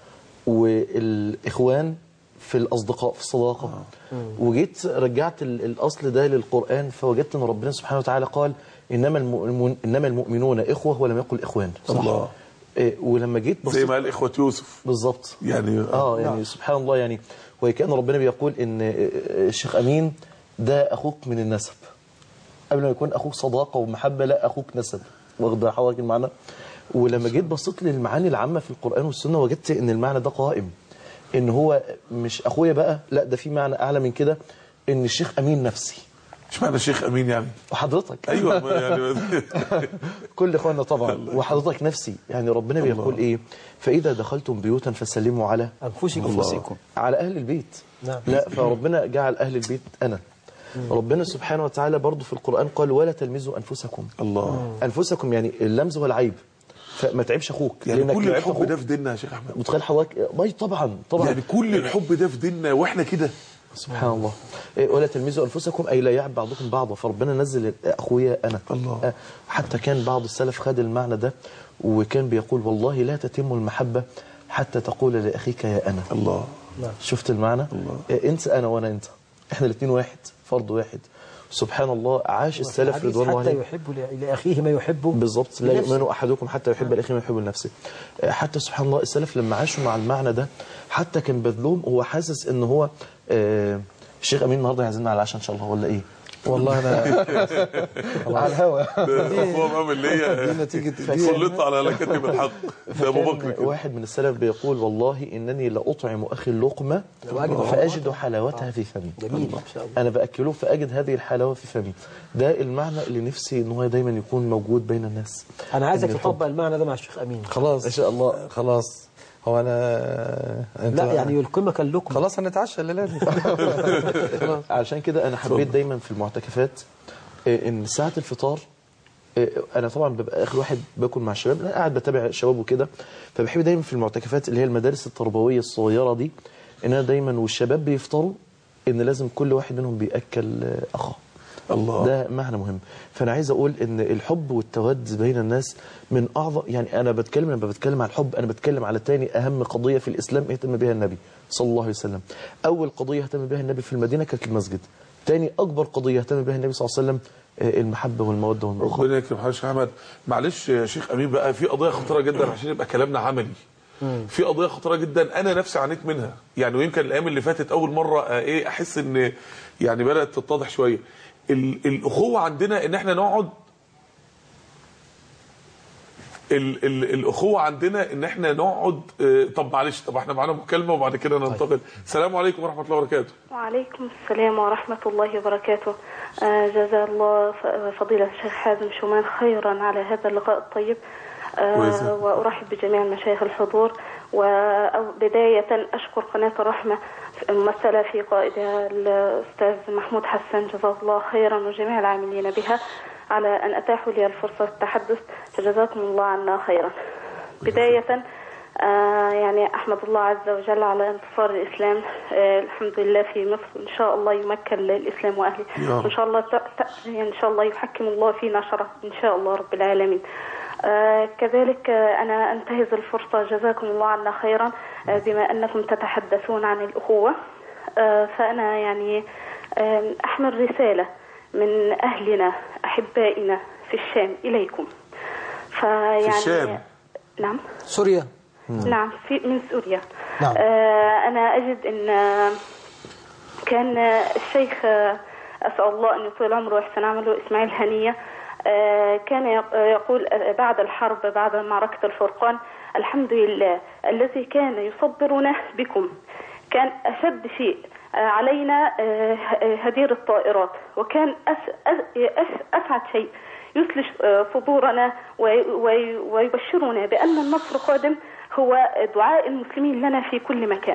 والاخوان في الاصدقاء في الصداقه وجيت رجعت ال- الاصل ده للقران فوجدت ان ربنا سبحانه وتعالى قال انما المؤمنون انما المؤمنون اخوه ولم يقل اخوان الله آه، ولما جيت زي بصيت ما قال اخوه يوسف بالظبط يعني اه يعني سبحان الله يعني وكأن ربنا بيقول ان الشيخ امين ده اخوك من النسب قبل ما يكون اخوك صداقه ومحبه لا اخوك نسب واخد بال حضرتك المعنى ولما جيت بصيت للمعاني العامه في القران والسنه وجدت ان المعنى ده قائم ان هو مش اخويا بقى لا ده في معنى اعلى من كده ان الشيخ امين نفسي اشمعنى الشيخ امين يعني وحضرتك ايوه ما يعني كل اخواننا طبعا وحضرتك نفسي يعني ربنا بيقول ايه فاذا دخلتم بيوتا فسلموا على أنفسكم أنفسكم على اهل البيت نعم. لا فربنا جعل اهل البيت انا ربنا سبحانه وتعالى برضو في القرآن قال ولا تلمزوا أنفسكم الله أنفسكم يعني اللمز هو العيب فما تعيبش أخوك يعني لأنك كل لو عبت الحب أخوك ده في ديننا يا شيخ احمد متخيل حضرتك باي طبعا طبعا يعني كل الحب ده في ديننا واحنا كده سبحان الله إيه، ولا تلمزوا انفسكم اي لا يعب بعضكم بعضا فربنا نزل اخويا انا الله. آه، حتى كان بعض السلف خد المعنى ده وكان بيقول والله لا تتم المحبه حتى تقول لاخيك يا انا الله شفت المعنى الله. إيه، انت انا وانا انت احنا الاثنين واحد فرد واحد سبحان الله عاش السلف الحديث رضوان الله حتى عليهم يحب ل- لأخيه ما يحبه بالظبط لا لنفسه. يؤمن احدكم حتى يحب لاخيه ما يحب لنفسه آه، حتى سبحان الله السلف لما عاشوا مع المعنى ده حتى كان بذلهم هو حاسس ان هو آه، الشيخ امين النهارده هيعزمنا على العشاء ان شاء الله ولا ايه والله انا على الهوا هو بقى اللي هي دي نتيجه دي سلطت على كاتب الحق ده ابو بكر كان كده واحد من السلف بيقول والله انني لاطعم اخي اللقمه فاجد حلاوتها في فمي جميل ما شاء الله انا باكله فاجد هذه الحلاوه في فمي ده المعنى اللي نفسي ان هو دايما يكون موجود بين الناس أنا عايزك إن تطبق المعنى ده مع الشيخ أمين خلاص ان شاء الله خلاص هو انا انت لا يعني يلقمك اللقمة خلاص هنتعشى الليله دي عشان كده انا حبيت دايما في المعتكفات آه، ان ساعه الفطار آه، انا طبعا ببقى اخر واحد باكل مع الشباب انا قاعد بتابع الشباب وكده فبحب دايما في المعتكفات اللي هي المدارس التربويه الصغيره دي ان انا دايما والشباب بيفطروا ان لازم كل واحد منهم بياكل آه، اخاه الله ده معنى مهم فانا عايز اقول ان الحب والتود بين الناس من اعظم يعني انا بتكلم لما بتكلم عن الحب انا بتكلم على تاني اهم قضيه في الاسلام اهتم بها النبي صلى الله عليه وسلم اول قضيه اهتم بها النبي في المدينه كانت المسجد تاني اكبر قضيه اهتم بها النبي صلى الله عليه وسلم آه، المحبه والموده والمخاطره ربنا يكرم حضرتك يا احمد معلش يا شيخ امين بقى في قضيه خطيره جدا عشان يبقى كلامنا عملي في قضيه خطيره جدا انا نفسي عانيت منها يعني ويمكن الايام اللي فاتت اول مره آه، ايه احس ان يعني بدات تتضح شويه ال- الاخوه عندنا ان احنا نقعد ال ال الاخوه عندنا ان احنا نقعد آه، طب معلش طب احنا معانا مكالمه وبعد كده ننتقل السلام عليكم ورحمه الله وبركاته وعليكم السلام ورحمة الله وبركاته آه، جزا الله ف- فضيلة الشيخ حازم شومان خيرا على هذا اللقاء الطيب آه، ويسعدك. وأرحب بجميع المشايخ الحضور وبداية أشكر قناة الرحمة ممثلة في قائدها الأستاذ محمود حسن جزاه الله خيرا وجميع العاملين بها على أن أتاحوا لي الفرصة التحدث فجزاكم الله عنا خيرا بداية آه يعني أحمد الله عز وجل على انتصار الإسلام آه الحمد لله في مصر إن شاء الله يمكن للإسلام وأهله يا رب. وإن شاء الله ت- ت- يعني إن شاء الله يحكم الله في نشره إن شاء الله رب العالمين آه كذلك آه أنا أنتهز الفرصة جزاكم الله عنا خيرا آه بما أنكم تتحدثون عن الأخوة آه فأنا يعني آه أحمل رسالة من أهلنا أحبائنا في الشام إليكم فيعني في الشام نعم سوريا نعم في من سوريا نعم. آه أنا أجد أن آه، كان آه، الشيخ آه، أسأل الله أن يطيل عمره ويحسن عمله إسماعيل هنية آه، كان يق- يقول آه، بعد الحرب بعد معركة الفرقان الحمد لله الذي كان يصبرنا بكم كان أشد شيء آه، علينا آه، ه- هدير الطائرات وكان أس- أس- أس- أسعد شيء يثلج آه، صدورنا وي- وي- ويبشرنا بأن النصر قادم هو دعاء المسلمين لنا في كل مكان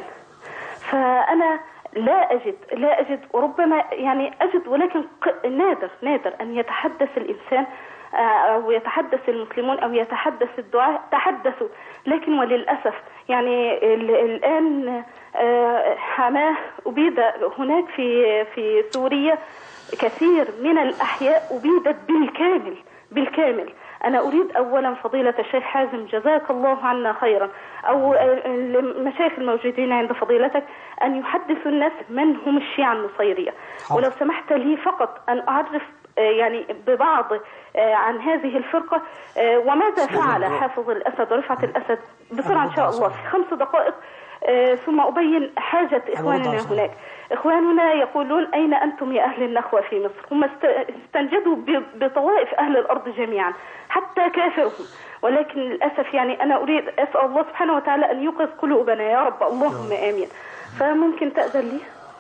فأنا لا أجد لا أجد وربما يعني أجد ولكن ق- نادر نادر أن يتحدث الإنسان آه، أو يتحدث المسلمون أو يتحدث الدعاء تحدثوا لكن وللأسف يعني ال- الآن آه، حماه أبيد هناك في في سوريا كثير من الأحياء أبيدت بالكامل بالكامل أنا أريد أولا فضيلة الشيخ حازم جزاك الله عنا خيرا أو المشايخ الموجودين عند فضيلتك أن يحدثوا الناس من هم الشيعة النصيرية حاضر. ولو سمحت لي فقط أن أعرف آه، يعني ببعض آه، عن هذه الفرقة آه، وماذا فعل حافظ الأسد ورفعت الأسد بسرعة إن شاء الله في خمس دقائق آه، ثم أبين حاجة إخواننا الوضع صحيح. هناك إخواننا يقولون أين أنتم يا أهل النخوة في مصر هم است- استنجدوا ب- بطوائف أهل الأرض جميعا حتى كافرهم ولكن للأسف يعني أنا أريد أسأل الله سبحانه وتعالى أن يوقظ قلوبنا يا رب اللهم آمين فممكن تأذن لي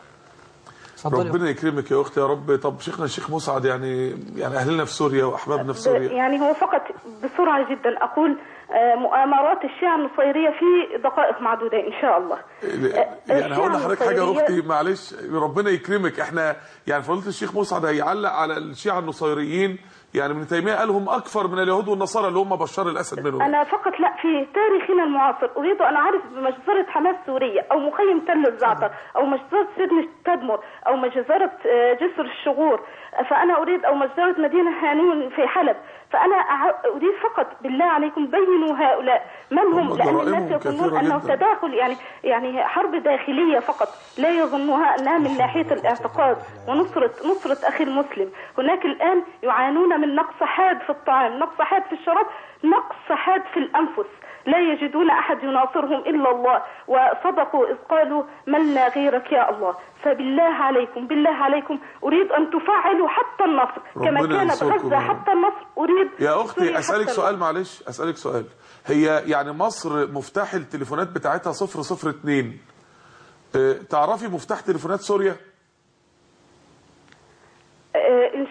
اتفضلي ربنا يكرمك يا اختي يا رب طب شيخنا الشيخ مسعد يعني يعني اهلنا في سوريا واحبابنا في سوريا يعني هو فقط بسرعة جدا أقول آه، مؤامرات الشيعة النصيرية في دقائق معدودة إن شاء الله يعني هقول الشيعة لحضرتك حاجه يا النصيرية- اختي معلش ربنا يكرمك احنا يعني فضيله الشيخ مسعد هيعلق على الشيعه النصيريين يعني ابن تيميه قال هم اكثر من اليهود والنصارى اللي هم بشار الاسد منهم أنا فقط لا في تاريخنا المعاصر أريد أن أعرف بمجزرة حماس سورية أو مخيم تل الزعتر أو مجزرة سجن تدمر أو مجزرة آه، جسر الشغور فأنا أريد أو مجزرة مدينة هانون في حلب فأنا أع- أريد فقط بالله عليكم بينوا هؤلاء من هم هم لأن جرائمهم الناس يظنون كثيرة أنه جداً. تداخل يعني يعني حرب داخلية فقط لا يظنها أنها من ناحية الاعتقاد ونصرة نصرة أخي المسلم هناك الآن يعانون من نقص حاد في الطعام نقص حاد في الشراب نقص حاد في الأنفس لا يجدون أحد يناصرهم إلا الله وصدقوا إذ قالوا ملنا غيرك يا الله فبالله عليكم بالله عليكم أريد أن تفعلوا حتى النصر كما ربنا كانت ينصركم غزة يا رب. حتى النصر أريد يا سوريا اختي حتى اسالك النصر. سؤال معلش اسالك سؤال هي يعني مصر مفتاح التليفونات بتاعتها 002 اه، تعرفي مفتاح تليفونات سوريا آه، إن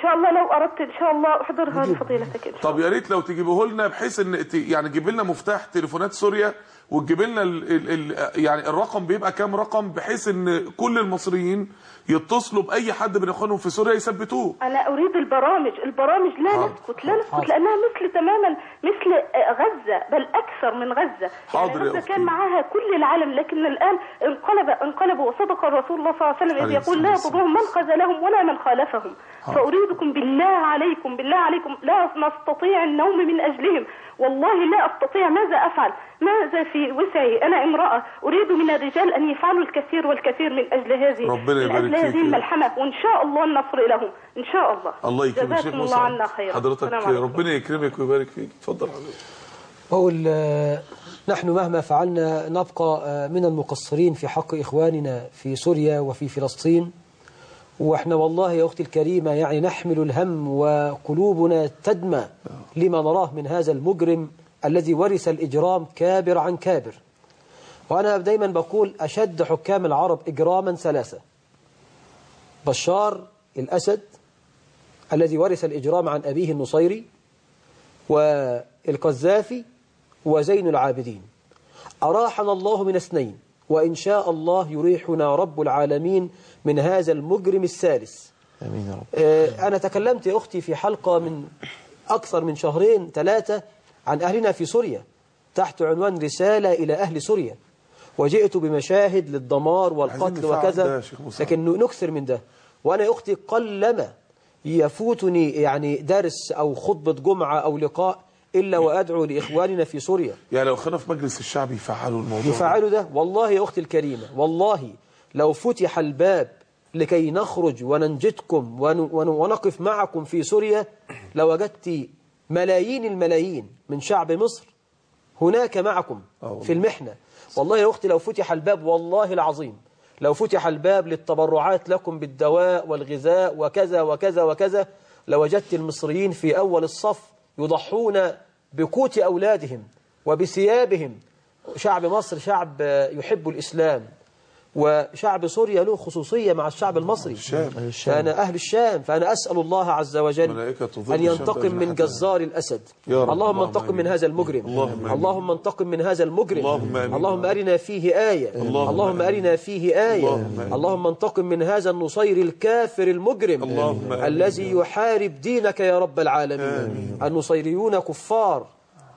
شاء الله لو اردت ان شاء الله احضرها لفضيلتك ان شاء طب يا ريت لو تجيبوه لنا بحيث ان ت- يعني تجيب لنا مفتاح تليفونات سوريا وتجيب لنا ال ال ال يعني الرقم بيبقى كام رقم بحيث ان كل المصريين يتصلوا باي حد من اخوانهم في سوريا يثبتوه انا اريد البرامج البرامج لا حاضر. نسكت لا نسكت لانها مثل تماما مثل آه، غزه بل اكثر من غزه حاضر يعني يا غزه أختي. كان معاها كل العالم لكن الان انقلب انقلبوا وصدق رسول الله صلى الله عليه وسلم عليه اذ يقول لا الصلاة يضرهم من خذلهم ولا من خالفهم فاريدكم بالله عليكم بالله عليكم لا نستطيع النوم من اجلهم والله لا استطيع ماذا افعل ماذا في وسعي انا امراه اريد من الرجال ان يفعلوا الكثير والكثير من اجل هذه ربنا من يبارك اجل فيك هذه يا رب. الملحمه وان شاء الله النصر لهم ان شاء الله الله يكرمك جزاكم شيخ الله مسعد عنا خيرا حضرتك السلام عليكم. ربنا يكرمك ويبارك فيك اتفضل حضرتك أقول آه، نحن مهما فعلنا نبقى آه، من المقصرين في حق إخواننا في سوريا وفي فلسطين وإحنا والله يا أختي الكريمة يعني نحمل الهم وقلوبنا تدمى لما نراه من هذا المجرم الذي ورث الإجرام كابر عن كابر وأنا دايما بقول أشد حكام العرب إجراما ثلاثة بشار الأسد الذي ورث الإجرام عن أبيه النصيري والقذافي وزين العابدين أراحنا الله من اثنين وإن شاء الله يريحنا رب العالمين من هذا المجرم الثالث امين يا رب آه، أنا تكلمت يا أختي في حلقة من أكثر من شهرين ثلاثة عن أهلنا في سوريا تحت عنوان رسالة إلى أهل سوريا وجئت بمشاهد للدمار عايزين والقتل نفعل ده وكذا يا شيخ موسى. لكن نكثر من ده وأنا يا أختي قلما يفوتني يعني درس أو خطبة جمعة أو لقاء إلا وأدعو لإخواننا في سوريا يعني لو خلينا في مجلس الشعب يفعلوا الموضوع ده. يفعلوا ده والله يا أختي الكريمة والله لو فتح الباب لكي نخرج وننجدكم ون ون ونقف معكم في سوريا لوجدت ملايين الملايين من شعب مصر هناك معكم في المحنة والله يا أختي لو فتح الباب والله العظيم لو فتح الباب للتبرعات لكم بالدواء والغذاء وكذا وكذا وكذا لوجدت المصريين في أول الصف يضحون بقوت أولادهم وبثيابهم شعب مصر شعب يحب الإسلام وشعب سوريا له خصوصية مع الشعب المصري الشام. فأنا أهل الشام فأنا أسأل الله عز وجل ملائكة تظل أن الشام ينتقم من بأجنحتها. جزار الأسد يا رب. اللهم اللهم انتقم آمين. من هذا المجرم اللهم آمين. اللهم انتقم من هذا المجرم اللهم آمين. اللهم أرنا فيه آية اللهم اللهم آمين. أرنا فيه آية اللهم آمين. اللهم انتقم من هذا النصير الكافر المجرم اللهم آمين. الذي يحارب دينك يا رب العالمين النصيريون كفار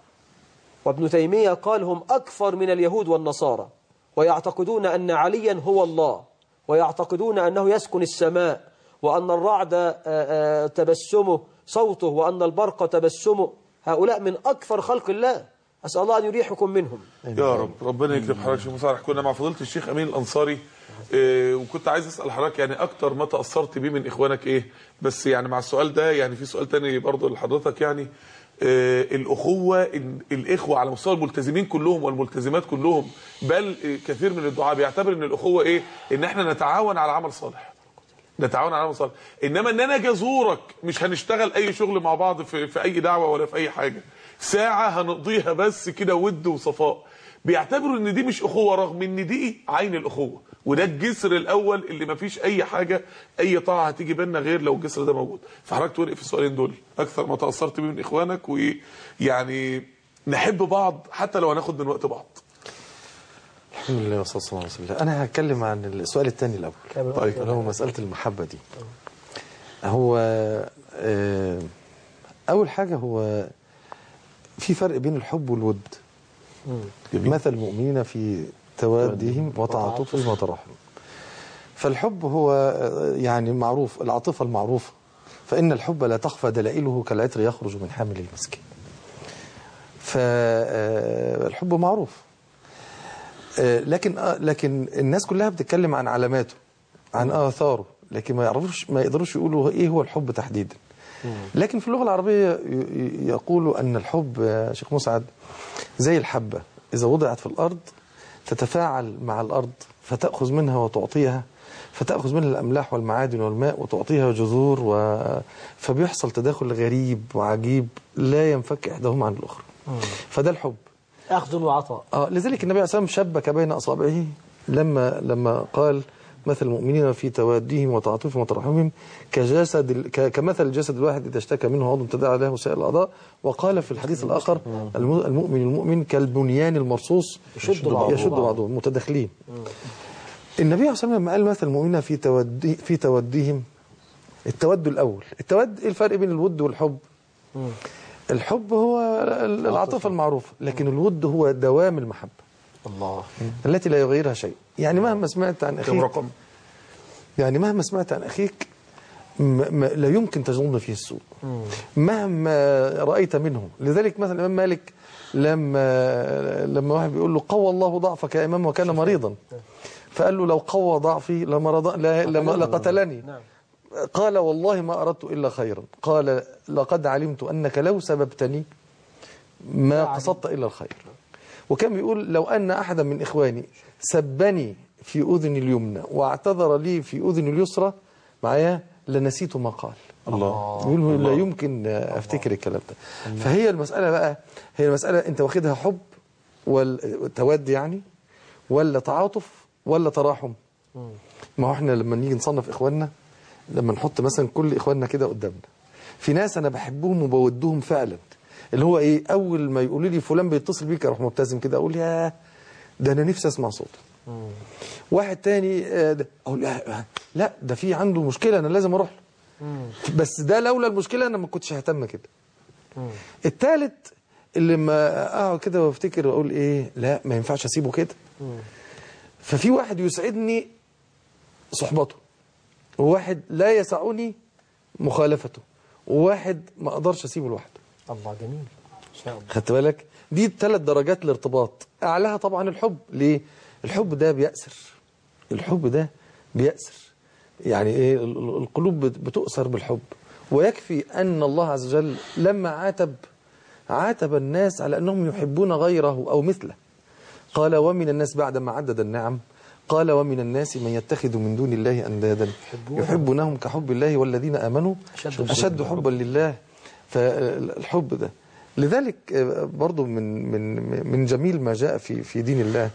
وابن تيمية قال هم أكثر من اليهود والنصارى ويعتقدون أن عليا هو الله ويعتقدون أنه يسكن السماء وأن الرعد آه، آه، تبسمه صوته وأن البرق تبسمه هؤلاء من أكثر خلق الله أسأل الله أن يريحكم منهم يا رب ربنا يكرم حضرتك شيخ مصالح كنا مع فضيله الشيخ امين الانصاري إيه وكنت عايز اسال حضرتك يعني اكتر ما تاثرت بيه من اخوانك ايه بس يعني مع السؤال ده يعني في سؤال تاني برضه لحضرتك يعني إيه الاخوه ال- الاخوه على مستوى الملتزمين كلهم والملتزمات كلهم بل إيه كثير من الدعاء بيعتبر ان الاخوه ايه ان احنا نتعاون على عمل صالح نتعاون على عمل صالح انما ان انا اجي ازورك مش هنشتغل اي شغل مع بعض في, في اي دعوه ولا في اي حاجه ساعه هنقضيها بس كده ود وصفاء بيعتبروا ان دي مش اخوه رغم ان دي عين الاخوه وده الجسر الاول اللي ما فيش اي حاجه اي طاعه هتيجي بينا غير لو الجسر ده موجود فحضرتك توافق في السؤالين دول اكثر ما تاثرت بيه من اخوانك ويعني نحب بعض حتى لو هناخد من وقت بعض الحمد لله والصلاه والسلام على رسول الله انا هتكلم عن السؤال الثاني الاول طيب. اللي هو مساله المحبه دي هو آه، اول حاجه هو في فرق بين الحب والود مثل المؤمنين في توادهم وتعاطفهم وتراحمهم فالحب هو آه، يعني معروف العاطفه المعروفه فان الحب لا تخفى دلائله كالعطر يخرج من حامل المسك فالحب معروف آه، لكن آه، لكن الناس كلها بتتكلم عن علاماته عن آثاره لكن ما يعرفوش ما يقدروش يقولوا ايه هو الحب تحديدا لكن في اللغة العربية ي- ي- يقولوا أن الحب يا شيخ مسعد زي الحبة إذا وضعت في الأرض تتفاعل مع الأرض فتأخذ منها وتعطيها فتأخذ منها الأملاح والمعادن والماء وتعطيها جذور و... فبيحصل تداخل غريب وعجيب لا ينفك إحداهما عن الأخرى فده الحب أخذ وعطاء اه لذلك النبي عليه الصلاه والسلام شبك بين اصابعه لما لما قال مثل المؤمنين في توديهم وتعاطفهم وترحمهم كجسد ال- ك- كمثل الجسد الواحد إذا اشتكى منه عضو تداعى له سائر الأعضاء وقال في الحديث الآخر الم- المؤمن المؤمن كالبنيان المرصوص يشد بعضه يشد بعض. بعضهم متداخلين النبي عليه الصلاة والسلام لما قال مثل المؤمنين في تودي في توديهم التود الأول التود إيه الفرق بين الود والحب الحب هو ال- العاطفة المعروفة لكن الود هو دوام المحبة الله التي لا يغيرها شيء يعني مهما سمعت عن كم أخيك رقم يعني مهما سمعت عن أخيك م- م- لا يمكن تظن فيه السوء مهما رأيت منه لذلك مثلا الإمام مالك لما لما واحد بيقول له قوى الله ضعفك يا إمام وكان مريضا فقال له لو قوى ضعفي لمرض لا لما لقتلني نعم قال والله ما أردت إلا خيرا قال لقد علمت أنك لو سببتني ما قصدت إلا الخير وكان بيقول لو أن أحدا من إخواني سبني في أذني اليمنى واعتذر لي في أذني اليسرى معايا لنسيت ما قال الله يقول لا يمكن أفتكر الكلام ده فهي المسألة بقى هي المسألة أنت واخدها حب والتود يعني ولا تعاطف ولا تراحم ما هو احنا لما نيجي نصنف إخواننا لما نحط مثلا كل إخواننا كده قدامنا في ناس أنا بحبهم وبودهم فعلا اللي هو إيه أول ما يقولوا لي فلان بيتصل بيك أروح مبتسم كده أقول يا ده أنا نفسي أسمع صوته واحد تاني آه، ده- أقول لا لا ده في عنده مشكلة أنا لازم أروح له بس ده لولا المشكلة أنا ما كنتش ههتم كده التالت اللي ما اقعد كده وافتكر واقول ايه لا ما ينفعش اسيبه كده ففي واحد يسعدني صحبته وواحد لا يسعني مخالفته وواحد ما اقدرش اسيبه لوحده الله جميل ان شاء الله خدت بالك دي الثلاث درجات الارتباط اعلاها طبعا الحب ليه الحب ده بيأسر الحب ده بيأسر يعني ايه ال- ال- القلوب بت- بتؤسر بالحب ويكفي ان الله عز وجل لما عاتب عاتب الناس على انهم يحبون غيره او مثله قال ومن الناس بعد ما عدد النعم قال ومن الناس من يتخذ من دون الله اندادا يحبونهم كحب الله والذين امنوا أشد اشد حبا لله فالحب ده لذلك آه، برضو من من من جميل ما جاء في في دين الله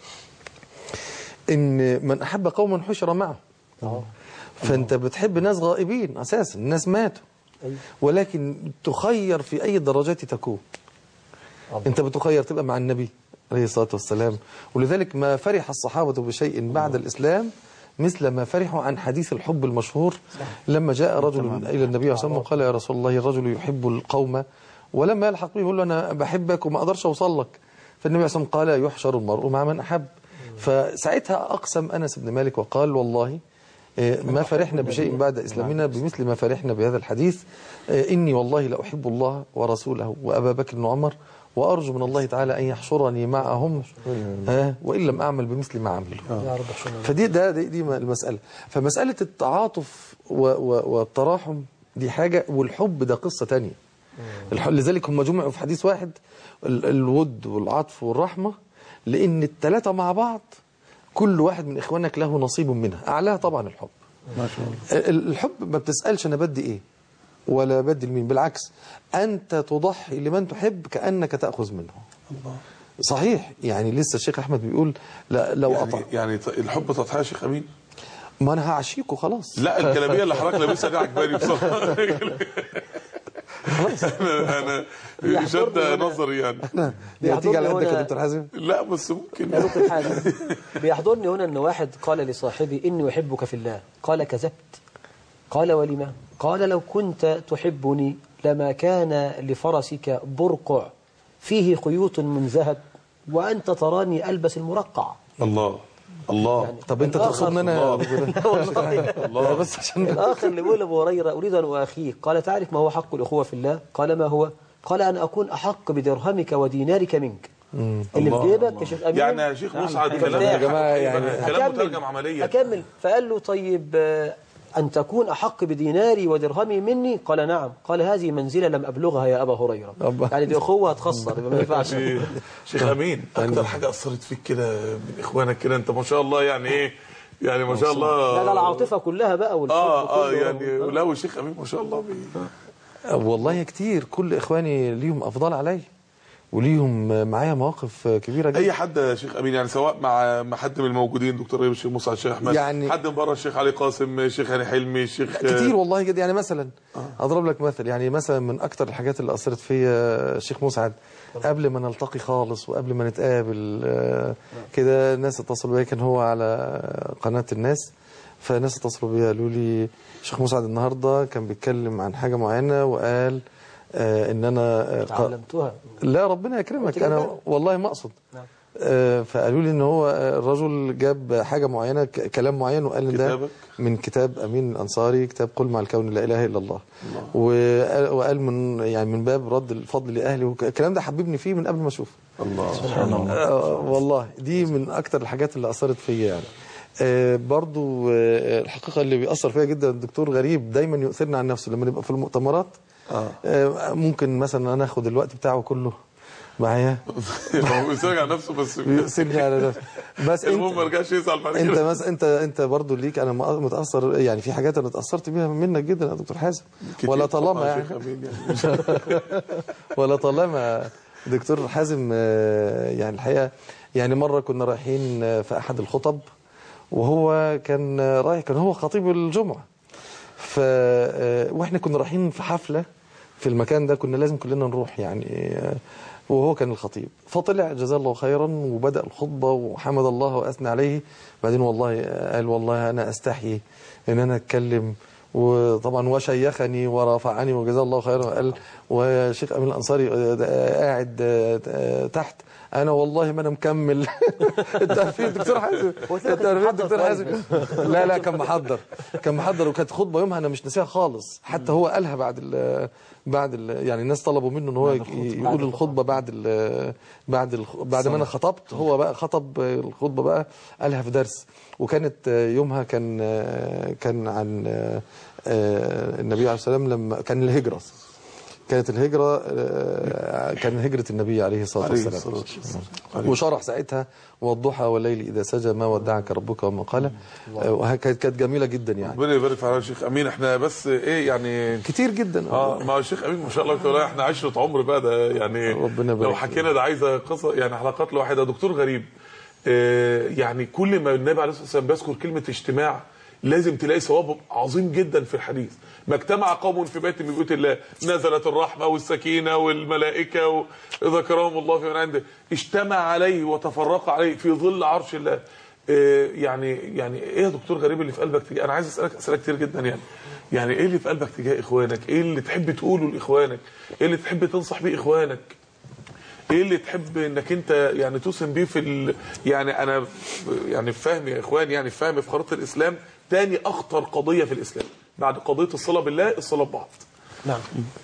ان من احب قوما حشر معه فانت بتحب ناس غائبين اساسا الناس ماتوا أيوة. ولكن تخير في اي درجات تكون انت بتخير تبقى مع النبي عليه الصلاه والسلام ولذلك ما فرح الصحابه بشيء بعد الاسلام مثل ما فرحوا عن حديث الحب المشهور لما جاء رجل الى النبي صلى الله عليه وسلم وقال يا رسول الله الرجل يحب القوم ولما يلحق به يقول له انا بحبك وما اقدرش اوصل لك فالنبي صلى الله عليه وسلم قال يحشر المرء مع من احب فساعتها اقسم انس بن مالك وقال والله إيه، ما فرحنا بشيء بعد إسلامنا بمثل ما فرحنا بهذا الحديث إيه، إني والله لأحب الله ورسوله وأبا بكر وعمر وأرجو من الله تعالى أن يحشرني معهم ها وإن لم أعمل بمثل ما عملوا يا رب احشرنا فدي ده دي, دي المسألة فمسألة التعاطف و و والتراحم دي حاجة والحب ده قصة تانية الح- لذلك هم جمعوا في حديث واحد ال- الود والعطف والرحمة لأن الثلاثة مع بعض كل واحد من إخوانك له نصيب منها أعلاها طبعا الحب ما شاء الله ال- الحب ما بتسألش أنا بدي إيه ولا بدي لمين بالعكس أنت تضحي لمن تحب كأنك تأخذ منه صحيح يعني لسه الشيخ أحمد بيقول لا لو أطع يعني, يعني ت- الحب تضحية يا شيخ امين ما أنا هعشيكوا خلاص لا الجلابيه اللي حضرتك لابسها دي عجباني بصراحه انا انا شد نظري يعني دي هتيجي على بيحضرني قدك يا هنا- دكتور حازم لا بس ممكن يا دكتور حازم بيحضرني هنا ان واحد قال لصاحبي اني احبك في الله قال كذبت قال ولما قال لو كنت تحبني لما كان لفرسك برقع فيه خيوط من ذهب وانت تراني البس المرقع الله الله طب أنت الآخر- تقصدني أنا لا والله لا بس عشان الآخر اللي بيقول أبو هريرة أريد أن أخيك قال تعرف ما هو حق الأخوة في الله قال ما هو قال أن أكون أحق بدرهمك ودينارك منك اللي في الله، جيبك يا شيخ أمين يعني يا شيخ مسعد نعم. كلام يا جماعة يعني كلام أكمل. مترجم عمليا أكمل فقال له طيب آه، أن تكون أحق بديناري ودرهمي مني قال نعم قال هذه منزلة لم أبلغها يا أبا هريرة أبا. يعني دي أخوة هتخسر يبقى ما ينفعش إيه، شيخ امين اكتر حاجه اثرت فيك كده من اخوانك كده انت ما شاء الله يعني ايه يعني ما شاء الله لا لا العاطفة كلها بقى والحب اه اه كله. يعني لا والشيخ امين ما شاء الله بي... والله كتير كل إخواني ليهم أفضل علي وليهم معايا مواقف كبيره جدا اي حد يا شيخ امين يعني سواء مع مع حد من الموجودين دكتور غريب الشيخ موسى الشيخ احمد يعني- حد من بره الشيخ علي قاسم الشيخ هاني حلمي الشيخ كتير والله جدا يعني مثلا اضرب لك مثل يعني مثلا من اكتر الحاجات اللي اثرت فيا الشيخ مسعد قبل ما نلتقي خالص وقبل ما نتقابل آه، كده ناس اتصلوا بيا كان هو على قناه الناس فناس اتصلوا بيا قالوا لي الشيخ مسعد النهارده كان بيتكلم عن حاجه معينه وقال آه ان انا آه، ق- تعلمتها لا ربنا يكرمك قلت انا لك والله ما اقصد نعم. آه، فقالوا لي ان هو آه، الرجل جاب حاجه معينه ك- كلام معين وقال ان ده كتابك؟ من كتاب امين الانصاري كتاب قل مع الكون لا اله الا الله وقال وقال من يعني من باب رد الفضل لاهلي وك- الكلام ده حببني فيه من قبل ما اشوفه الله سبحان الله آه، والله دي من اكتر الحاجات اللي اثرت فيا يعني آه، برضو آه، الحقيقه اللي بيأثر فيها جدا الدكتور غريب دايما يؤثرنا عن نفسه لما نبقى في المؤتمرات آه، ممكن مثلا انا اخد الوقت بتاعه كله معايا هو بيسرج على نفسه بس بيؤثرني على نفسي بس المهم ما انت رجعش يزعل بعد انت كده مثلا انت انت برضه ليك انا متاثر يعني في حاجات انا اتاثرت بيها منك جدا يا دكتور حازم كتير ولا طبعاً طالما يا يعني شيخ أمين يعني. ولا طالما دكتور حازم آه، يعني الحقيقه يعني مره كنا رايحين آه، في احد الخطب وهو كان آه، رايح كان هو خطيب الجمعه ف آه، واحنا كنا رايحين في حفله في المكان ده كنا لازم كلنا نروح يعني آه، وهو كان الخطيب فطلع جزاه الله خيرا وبدا الخطبه وحمد الله واثنى عليه بعدين والله آه، قال والله انا استحيي ان انا اتكلم وطبعا وشيخني ورفعني وجزاه الله خيرا قال وشيخ امين الانصاري آه، ده قاعد آه، آه، تحت انا والله ما انا مكمل انت عارفين الدكتور حازم انت عارفين الدكتور حازم لا لا كان محضر كان محضر وكانت خطبه يومها انا مش ناسيها خالص حتى هو قالها بعد ال بعد ال يعني الناس طلبوا منه ان هو يقول الخطبه بعد ال بعد ال بعد ما انا خطبت هو بقى خطب الخطبه بقى قالها في درس وكانت يومها كان كان عن النبي عليه الصلاه والسلام لما كان الهجره كانت الهجرة آه، كان هجرة النبي عليه الصلاة عليه والسلام الصلاة والسلام. وشرح ساعتها والضحى والليل إذا سجى ما ودعك ربك وما قال آه، وهكذا كانت جميلة جدا يعني ربنا يبارك في حضرتك يا شيخ امين احنا بس ايه يعني كتير جدا اه ما هو الشيخ امين ما شاء الله تعالى احنا عشره عمر بقى ده يعني ربنا يبارك لو حكينا ده عايزه قصه يعني حلقات لوحدها دكتور غريب آه يعني كل ما النبي عليه الصلاه والسلام بيذكر كلمه اجتماع لازم تلاقي ثواب عظيم جدا في الحديث ما اجتمع قوم في بيت من بيوت الله نزلت الرحمه والسكينه والملائكه وذكرهم الله في من عنده اجتمع عليه وتفرق عليه في ظل عرش الله آه، يعني يعني ايه يا دكتور غريب اللي في قلبك تجاه انا عايز اسالك اسئله كتير جدا يعني يعني ايه اللي في قلبك تجاه اخوانك ايه اللي تحب تقوله لاخوانك ايه اللي تحب تنصح بيه اخوانك ايه اللي تحب انك انت يعني توسم بيه في ال... يعني انا يعني فاهم يا اخوان يعني فاهم في خريطه الاسلام تاني اخطر قضيه في الاسلام بعد قضيه الصلاه بالله الصلاه ببعض نعم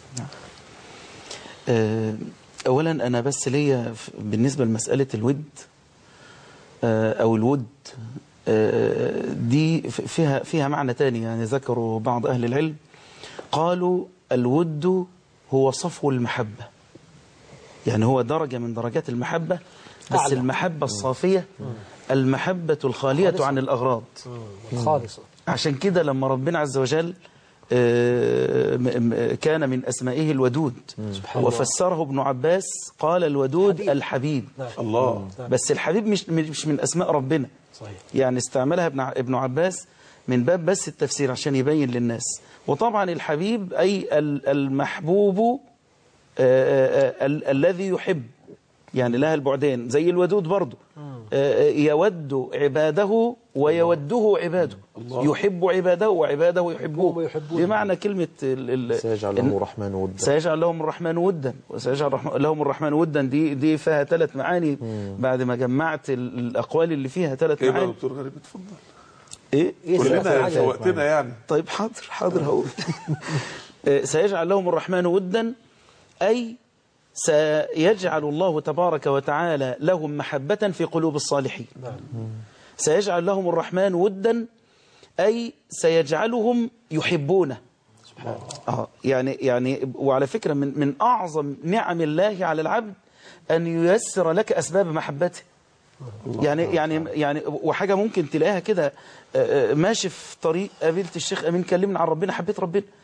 آه، اولا انا بس ليا ف- بالنسبه لمساله الود آه، او الود آه، دي ف- فيها فيها معنى تاني يعني ذكروا بعض اهل العلم قالوا الود هو صفو المحبه يعني هو درجه من درجات المحبه بس أعلى. المحبه الصافيه المحبه الخاليه خالصة. عن الاغراض خالصة عشان كده لما ربنا عز وجل آه، م- م- كان من أسمائه الودود سبحان الله. وفسره ابن عباس قال الودود حبيب. الحبيب الله بس الحبيب مش مش من أسماء ربنا صحيح يعني استعملها ابن ع- ابن عباس من باب بس التفسير عشان يبين للناس وطبعا الحبيب أي ال- المحبوب آه، آه، آه، ال- الذي يحب يعني لها البعدين زي الودود برضو آه، يود عباده ويوده عباده يحب عباده وعباده يحبوه ويحبونه. بمعنى كلمة ال- ال- سيجعل لهم الرحمن ودا سيجعل لهم الرحمن ودا وسيجعل الرحمن- لهم الرحمن ودا دي دي فيها ثلاث معاني بعد ما جمعت ال- الأقوال اللي فيها ثلاث ايه بقى يا معاني دكتور غريب اتفضل ايه إيه قول لنا حاجة؟ شوقتنا يعني طيب حاضر حاضر هقول آه، سيجعل لهم الرحمن ودا أي سيجعل الله تبارك وتعالى لهم محبة في قلوب الصالحين سيجعل لهم الرحمن ودا أي سيجعلهم يحبونه آه يعني يعني وعلى فكرة من من أعظم نعم الله على العبد أن ييسر لك أسباب محبته يعني يعني يعني وحاجه ممكن تلاقيها كده آه، آه، ماشي في طريق قابلت الشيخ امين كلمنا عن ربنا حبيت ربنا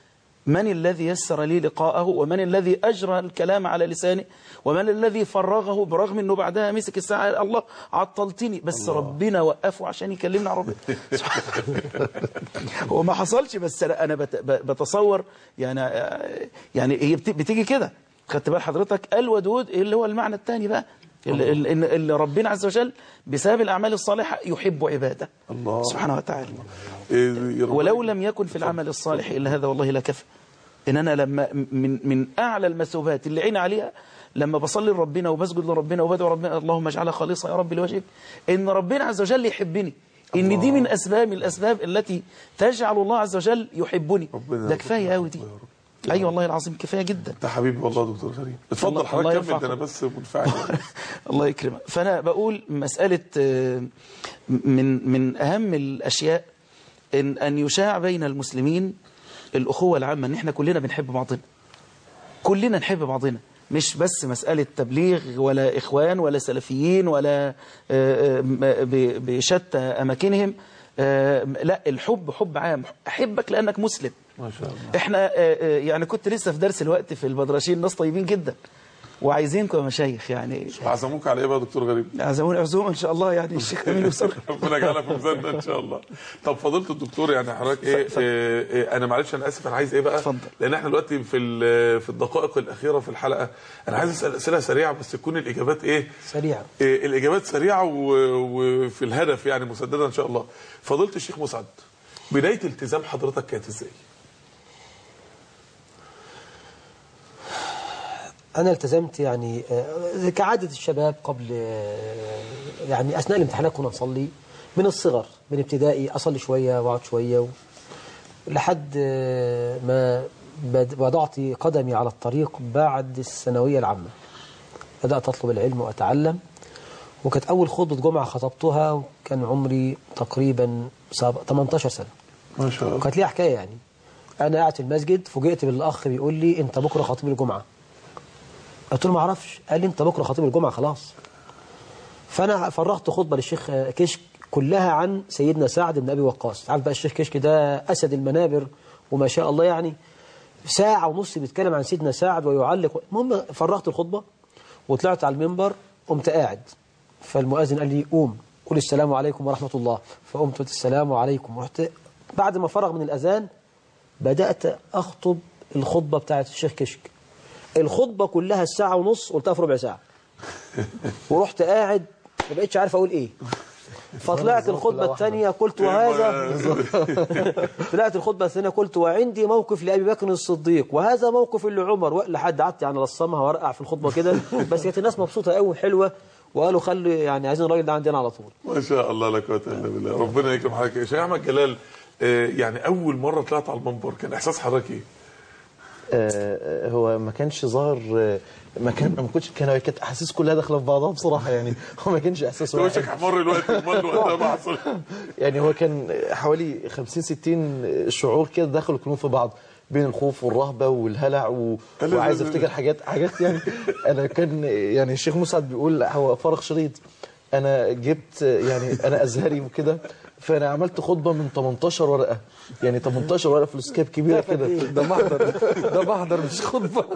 من الذي يسر لي لقاءه ومن الذي أجرى الكلام على لساني ومن الذي فرغه برغم أنه بعدها مسك الساعة الله عطلتني بس الله. ربنا وقفه عشان يكلمنا عن ربنا هو ما حصلش بس أنا أنا بت- ب- بتصور يعني يعني هي بت- بتيجي كده خدت بال حضرتك الودود اللي هو المعنى الثاني بقى اللي, اللي اللي ربنا عز وجل بسبب الأعمال الصالحة يحب عباده الله. سبحانه وتعالى إيه، يا رب- ولو لم يكن في العمل الصالح إلا هذا والله لكفى إن أنا لما من من أعلى المثوبات اللي عين عليها لما بصلي لربنا وبسجد لربنا وبدعو ربنا اللهم اجعلها خالصة يا رب لوجهك إن ربنا عز وجل يحبني إن دي من أسباب من الأسباب التي تجعل الله عز وجل يحبني ربنا ده كفاية قوي دي أيوة والله العظيم كفاية جدا انت حبيبي والله يا دكتور غريب اتفضل الله- حضرتك الله كمل يرفع ده انا بس منفعل الله يكرمك فأنا بقول مسألة آه، من من أهم الأشياء إن أن يشاع بين المسلمين الأخوة العامة إن إحنا كلنا بنحب بعضنا كلنا نحب بعضنا مش بس مسألة تبليغ ولا إخوان ولا سلفيين ولا آه، آه، ب- بشتى أماكنهم آه، لا الحب حب عام أحبك لأنك مسلم ما شاء الله احنا آه، آه، يعني كنت لسه في درس الوقت في البدرشين ناس طيبين جدا وعايزينكم يا مشايخ يعني عزموك على ايه بقى يا دكتور غريب عزموني عزومه ان شاء الله يعني الشيخ امين يسر ربنا يجعلها في ميزاننا ان شاء الله طب فضيله الدكتور يعني حضرتك ايه, إيه, إيه انا معلش انا اسف انا عايز ايه بقى اتفضل. لان احنا دلوقتي في ال- في الدقائق الاخيره في الحلقه انا عايز اسال اسئله سريعه بس تكون الاجابات ايه سريعة إيه الاجابات سريعه و- وفي الهدف يعني مسدده ان شاء الله فضيله الشيخ مسعد بدايه التزام حضرتك كانت ازاي أنا التزمت يعني آه، كعادة الشباب قبل آه، يعني أثناء الامتحانات كنا نصلي من الصغر من ابتدائي أصلي شوية وأقعد شوية و... لحد آه، ما بد- وضعت قدمي على الطريق بعد الثانوية العامة بدأت أطلب العلم وأتعلم وكانت أول خطبة جمعة خطبتها وكان عمري تقريبا ساب- 18 سنة ما شاء الله وكانت ليها حكاية يعني أنا قاعد في المسجد فوجئت بالأخ بيقول لي أنت بكرة خطيب الجمعة قلت له ما اعرفش قال لي انت بكره خطيب الجمعه خلاص فانا فرغت خطبه للشيخ كشك كلها عن سيدنا سعد بن ابي وقاص عارف بقى الشيخ كشك ده اسد المنابر وما شاء الله يعني ساعه ونص بيتكلم عن سيدنا سعد ويعلق المهم فرغت الخطبه وطلعت على المنبر قمت قاعد فالمؤذن قال لي قوم قل السلام عليكم ورحمه الله فقمت قلت السلام عليكم ورحت بعد ما فرغ من الاذان بدات اخطب الخطبه بتاعت الشيخ كشك الخطبة كلها الساعة ونص قلتها في ربع ساعة ورحت قاعد ما بقتش عارف أقول إيه فطلعت الخطبة الثانية قلت وهذا طلعت الخطبة الثانية قلت وعندي موقف لأبي بكر الصديق وهذا موقف لعمر و- لحد قعدت يعني لصمها وارقع في الخطبة كده بس كانت الناس مبسوطة قوي حلوة وقالوا خلي يعني عايزين الراجل ده عندنا على طول ما شاء الله لا قوه الا بالله ربنا يكرم حضرتك يا شيخ احمد جلال آه، يعني اول مره طلعت على المنبر كان احساس حضرتك ايه؟ آه، هو ما كانش ظاهر آه، ما كان ما كنتش كان كانت احاسيس كلها داخله في بعضها بصراحه يعني هو ما كانش احساس واحد وشك احمر الوقت امال وقتها ما حصل يعني هو كان حوالي 50 60 شعور كده دخلوا كلهم في بعض بين الخوف والرهبه والهلع و... لا لا وعايز لا لا. افتكر حاجات حاجات يعني انا كان يعني الشيخ مسعد بيقول هو فرغ شريط انا جبت يعني انا ازهري وكده فانا عملت خطبه من 18 ورقه يعني 18 ورقه فلوسكاب كبيره كده ده محضر ده محضر مش خطبه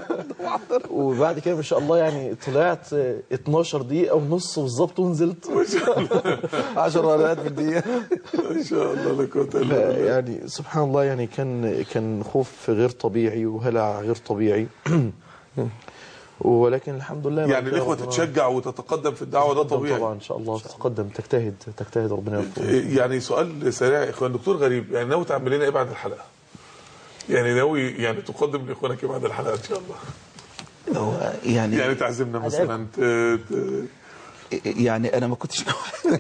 وبعد كده ما شاء الله يعني طلعت 12 دقيقه ونص بالظبط ونزلت 10 ورقات في الدقيقه ما شاء الله لا قوه الا لا، بالله يعني سبحان الله يعني كان كان خوف غير طبيعي وهلع غير طبيعي ولكن الحمد لله يعني بعد كده الاخوه ربنا- تتشجع وتتقدم في الدعوه ده طبيعي طبعا ان شاء الله تتقدم تجتهد تجتهد ربنا يوفقك يعني سؤال سريع يا اخوان دكتور غريب يعني ناوي تعمل لنا ايه بعد الحلقه؟ يعني ناوي يعني تقدم لاخوانك ايه بعد الحلقه ان شاء الله؟ هو يعني يعني تعزمنا مثلا ت- ت- يعني انا ما كنتش ناوي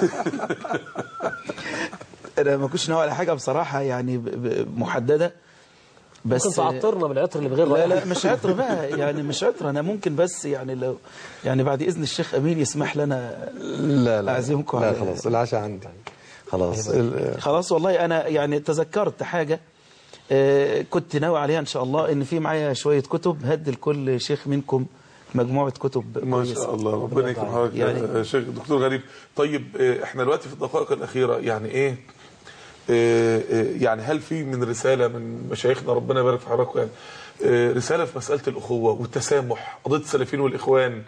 انا ما كنتش ناوي على حاجه بصراحه يعني ب- ب- محدده بس ممكن تعطرنا بالعطر اللي بغير لا رائحة. لا مش عطر بقى يعني مش عطر انا ممكن بس يعني لو يعني بعد اذن الشيخ امين يسمح لنا لا لا أعزمكم لا على- خلاص العشاء عندي خلاص ال- خلاص والله انا يعني تذكرت حاجه آه، كنت ناوي عليها ان شاء الله ان في معايا شويه كتب هدي لكل شيخ منكم مجموعه كتب ما كويسة. شاء الله ربنا يكرم حضرتك يعني- يا شيخ دكتور غريب طيب آه، احنا دلوقتي في الدقائق الاخيره يعني ايه آه، آه، يعني هل في من رساله من مشايخنا ربنا يبارك في حضراتكم يعني آه، رساله في مساله الاخوه والتسامح قضيه السلفيين والاخوان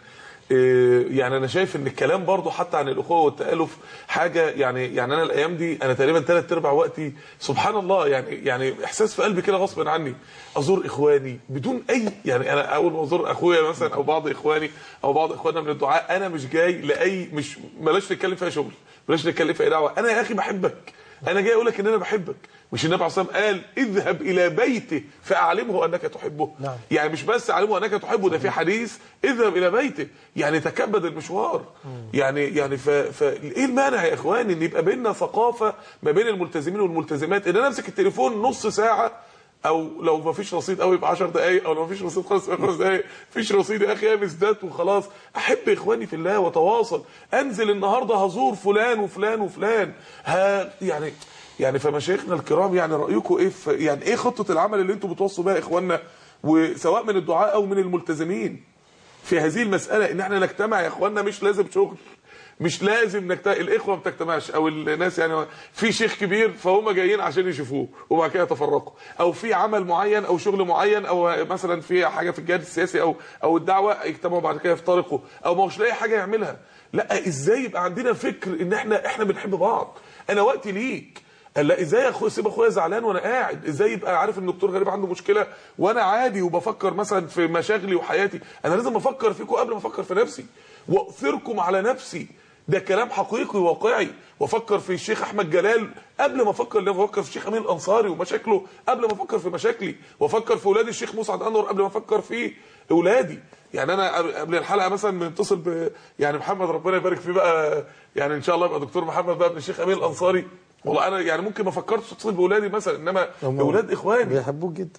آه، يعني انا شايف ان الكلام برضو حتى عن الاخوه والتالف حاجه يعني يعني انا الايام دي انا تقريبا ثلاث ارباع وقتي سبحان الله يعني يعني احساس في قلبي كده غصب عني ازور اخواني بدون اي يعني انا اول ما ازور اخويا مثلا او بعض اخواني او بعض اخواننا من الدعاء انا مش جاي لاي مش بلاش نتكلم فيها شغل بلاش نتكلم فيها دعوه انا يا اخي بحبك انا جاي اقول لك ان انا بحبك مش النبي عليه الصلاه والسلام قال اذهب الى بيته فاعلمه انك تحبه نعم. يعني مش بس اعلمه انك تحبه ده في حديث اذهب الى بيته يعني تكبد المشوار يعني يعني ف, ف ايه المانع يا اخواني ان يبقى بيننا ثقافه ما بين الملتزمين والملتزمات ان انا امسك التليفون نص ساعه او لو ما فيش رصيد قوي يبقى 10 دقائق او لو ما فيش رصيد خالص يبقى 5 دقائق فيش رصيد يا اخي امس دات وخلاص احب اخواني في الله وتواصل انزل النهارده هزور فلان وفلان وفلان ها يعني يعني فمشايخنا الكرام يعني رايكم ايه في يعني ايه خطه العمل اللي انتم بتوصوا بيها اخواننا وسواء من الدعاء او من الملتزمين في هذه المساله ان احنا نجتمع يا اخواننا مش لازم شغل مش لازم نجت... الاخوه ما بتجتمعش او الناس يعني في شيخ كبير فهم جايين عشان يشوفوه وبعد كده يتفرقوا او في عمل معين او شغل معين او مثلا في حاجه في الجهاد السياسي او او الدعوه يجتمعوا بعد كده يفترقوا او ما هوش لاقي حاجه يعملها لا ازاي يبقى عندنا فكر ان احنا احنا بنحب بعض انا وقتي ليك قال لا ازاي اخويا سيب اخويا زعلان وانا قاعد ازاي يبقى عارف ان الدكتور غريب عنده مشكله وانا عادي وبفكر مثلا في مشاغلي وحياتي انا لازم افكر فيكم قبل ما افكر في نفسي واؤثركم على نفسي ده كلام حقيقي واقعي وافكر في الشيخ احمد جلال قبل ما افكر ليه افكر في الشيخ امين الانصاري ومشاكله قبل ما افكر في مشاكلي وافكر في اولاد الشيخ مسعد انور قبل ما افكر في اولادي يعني انا قبل الحلقه مثلا بنتصل ب يعني محمد ربنا يبارك فيه بقى يعني ان شاء الله يبقى دكتور محمد بقى ابن الشيخ امين الانصاري والله انا يعني ممكن ما فكرتش اتصل باولادي مثلا انما هم اولاد اخواني بيحبوك جدا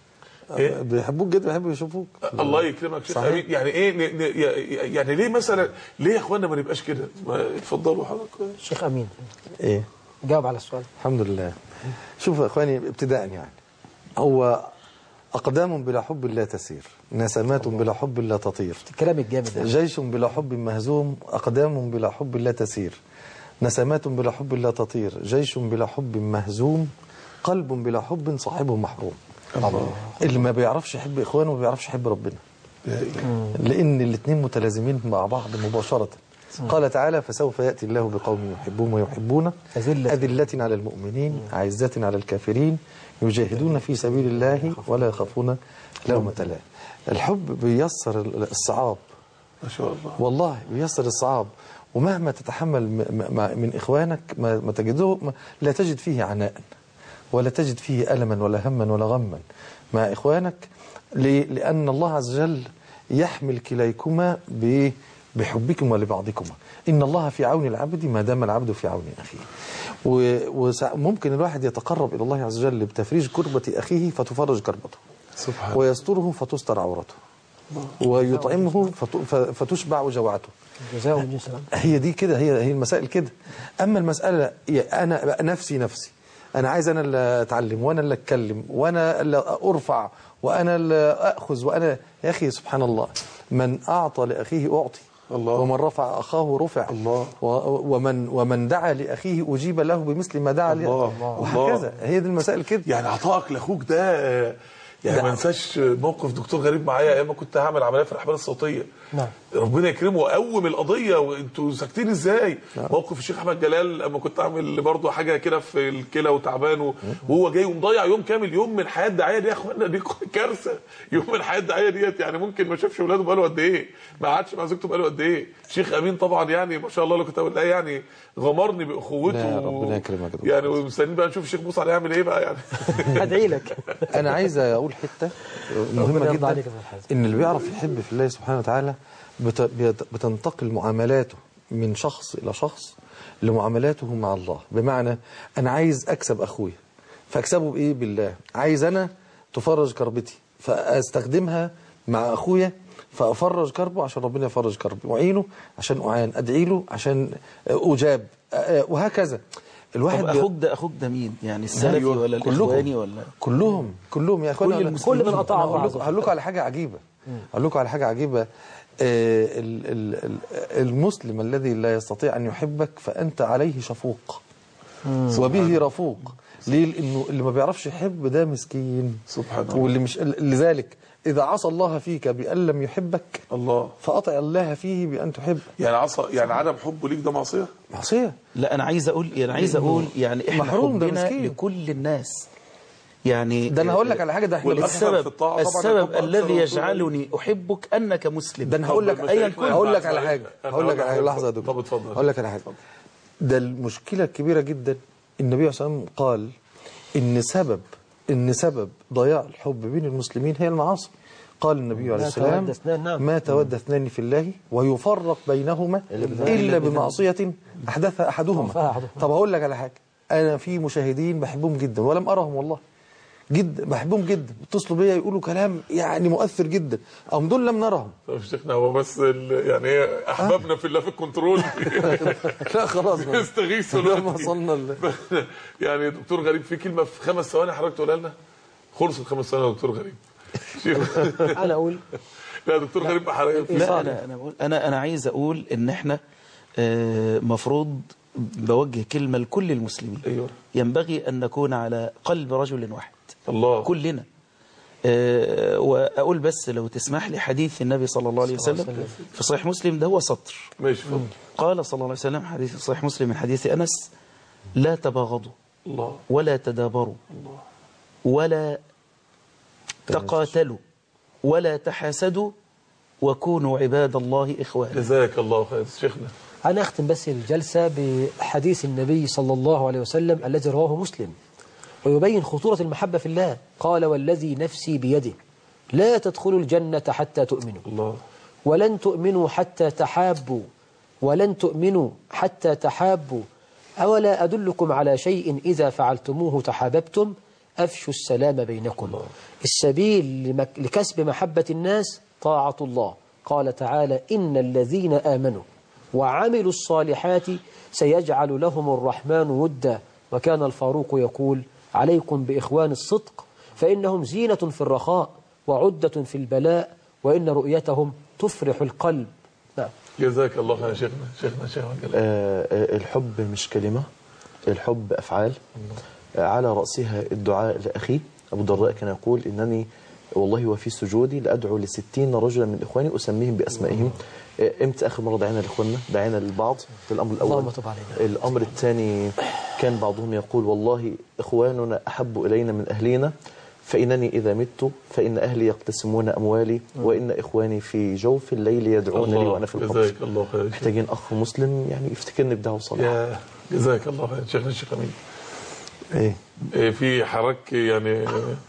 إيه؟ بيحبوك جدا بيحبوا يشوفوك الله يكرمك شيخ صحيح. امين يعني ايه ن- ن- يعني ليه مثلا ليه يا اخوانا ما نبقاش كده ما- اتفضلوا حضرتك شيخ أمين ايه جاوب على السؤال الحمد لله شوفوا يا اخواني ابتداء يعني هو اقدام بلا حب لا تسير نسمات بلا حب لا تطير الكلام الجامد ده جيش بلا حب مهزوم أقدام بلا حب لا تسير نسمات بلا حب لا تطير جيش بلا حب مهزوم قلب بلا حب صاحبه محروم اللي ما بيعرفش يحب إخوانه ما بيعرفش يحب ربنا لأن الاثنين متلازمين مع بعض مباشرة قال تعالى فسوف يأتي الله بقوم يحبون ويحبون أذلة. أذلة على المؤمنين عزة على الكافرين يجاهدون في سبيل الله ولا يخافون لومة لائم الحب بيسر الصعاب ما شاء الله والله بيسر الصعاب ومهما تتحمل م- م- من إخوانك ما ما تجده ما لا تجد فيه عناء ولا تجد فيه ألما ولا هما ولا غما مع إخوانك ل- لأن الله عز وجل يحمل كليكما ب- بحبكما لبعضكما إن الله في عون العبد ما دام العبد في عون أخيه وممكن الواحد يتقرب إلى الله عز وجل بتفريج كربة أخيه فتفرج كربته سبحان ويستره فتستر عورته ويطعمه فت- ف- فتشبع جوعته جزاء من جنس العمل. هي دي كده هي هي المسائل كده اما المساله يا انا بقى نفسي نفسي انا عايز انا اللي اتعلم وانا اللي اتكلم وانا اللي ارفع وانا اللي اخذ وانا يا اخي سبحان الله من اعطى لاخيه اعطي الله. ومن رفع اخاه رفع الله. و- ومن ومن دعا لاخيه اجيب له بمثل ما دعا له الله. وهكذا هي دي المسائل كده يعني عطائك لاخوك ده آه، يعني ده- ما انساش موقف دكتور غريب معايا ايام ما كنت هعمل عمليه في الاحبال الصوتيه نعم. ربنا يكرمه وقوم القضيه وانتوا ساكتين ازاي موقف الشيخ احمد جلال لما كنت اعمل برضه حاجه كده في الكلى وتعبان و- وهو جاي ومضيع يوم كامل يوم من حياه الداعيه دي يا اخوانا دي كارثه يوم من حياه الداعيه ديت يعني ممكن ما شافش اولاده بقاله قد ايه ما قعدش مع زوجته بقاله قد ايه شيخ امين طبعا يعني ما شاء الله لو كنت اقول لا يعني غمرني باخوته لا، ربنا يكرمك يا دكتور. يعني ومستنيين بقى نشوف الشيخ موسى هيعمل ايه بقى يعني أدعي لك انا عايز اقول حته مهمه ربنا يرضى جدا عليك يا أستاذ حازم. ان اللي بيعرف يحب في الله سبحانه وتعالى بت- بت- بتنتقل معاملاته من شخص الى شخص لمعاملاته مع الله بمعنى انا عايز اكسب اخويا فاكسبه بايه بالله عايز انا تفرج كربتي فاستخدمها مع اخويا فافرج كربه عشان ربنا يفرج كربي واعينه عشان اعان ادعي له عشان اجاب وهكذا الواحد طب بي- اخوك ده اخوك ده مين يعني السلفي أيوة، ولا كلهم. الاخواني ولا كلهم كلهم يا اخوانا كل أنا- المسلمين. كل من أطاع الله هقول عز لكم- وجل. هقول لكم على حاجه عجيبه هقول لكم على حاجه عجيبه آه، ال- ال- ال- المسلم الذي لا يستطيع ان يحبك فانت عليه شفوق وبه رفوق ليه لانه اللي ما بيعرفش يحب ده مسكين سبحان الله. واللي مش لذلك اذا عصى الله فيك بان لم يحبك الله فاطع الله فيه بان تحب يعني عصا يعني عدم حبه ليك ده معصيه معصيه لا انا عايز اقول يعني عايز اقول يعني احنا محروم ده حبنا مسكين. لكل الناس يعني ده انا هقول لك على حاجه ده احنا والأكثر في السبب الطاعة طبعاً السبب الحب أكثر الذي رسول يجعلني احبك انك مسلم ده انا هقول لك اتفضل، ايا مشايخنا. هقول لك على بعد حاجه ذلك. هقول لك على حاجه أنا لحظه يا طب دكتور اتفضل. هقول لك على حاجه ده المشكله الكبيره جدا النبي صلى الله عليه وسلم قال ان سبب ان سبب ضياع الحب بين المسلمين هي المعاصي قال النبي عليه ما السلام تود اثنان، نعم. ما تود اثنان في الله ويفرق بينهما الا بمعصيه احدثها احدهما أحدثها أحدهما. طب هقول لك على حاجه انا في مشاهدين بحبهم جدا ولم ارهم والله جدا بحبهم جدا اتصلوا بيا يقولوا كلام يعني مؤثر جدا هم دول لم نرهم طب شيخنا هو بس ال- يعني ايه احبابنا في الله في الكنترول لا خلاص يستغيثوا لما دلوقتي. وصلنا ل- يعني دكتور غريب في كلمه في خمس ثواني حضرتك تقولها لنا خلص الخمس ثواني يا دكتور غريب شيخ انا اقول لا دكتور غريب حضرتك لا انا انا بقول انا انا عايز اقول ان احنا آه، مفروض بوجه كلمه لكل المسلمين ايوه ينبغي ان نكون على قلب رجل واحد الله كلنا آه، واقول بس لو تسمح لي حديث النبي صلى الله عليه وسلم في صحيح مسلم ده هو سطر ماشي اتفضل قال صلى الله عليه وسلم حديث صحيح مسلم من حديث انس لا تباغضوا الله ولا تدابروا ولا تقاتلوا ولا تحاسدوا وكونوا عباد الله إخوانا جزاك الله خير شيخنا أنا أختم بس الجلسة بحديث النبي صلى الله عليه وسلم الذي رواه مسلم ويبين خطورة المحبة في الله قال والذي نفسي بيده لا تدخلوا الجنة حتى تؤمنوا الله ولن تؤمنوا حتى تحابوا ولن تؤمنوا حتى تحابوا أولا أدلكم على شيء إذا فعلتموه تحاببتم أفشوا السلام بينكم السبيل لمك- لكسب محبة الناس طاعة الله قال تعالى إن الذين آمنوا وعملوا الصالحات سيجعل لهم الرحمن ودا وكان الفاروق يقول عليكم بإخوان الصدق فإنهم زينة في الرخاء وعدة في البلاء وإن رؤيتهم تفرح القلب نعم جزاك الله خير يا شيخنا شيخنا شيخنا جلال. آه، آه، الحب مش كلمة الحب أفعال آه، على رأسها الدعاء لأخي أبو الدرداء كان يقول إنني والله وفي سجودي لأدعو لستين رجلا من إخواني أسميهم بأسمائهم آه، إمتى آخر مرة دعينا لإخواننا دعينا للبعض ده الأمر الأول اللهم تب علينا. الأمر الثاني كان بعضهم يقول والله إخواننا أحب إلينا من أهلينا فإنني إذا مت فإن أهلي يقتسمون أموالي وإن إخواني في جوف الليل يدعون لي وأنا في القبر جزاك الله خير محتاجين أخ مسلم يعني يفتكرني بدعوة صالحة يا جزاك الله خير شيخنا الشيخ امين ايه إيه في حرك يعني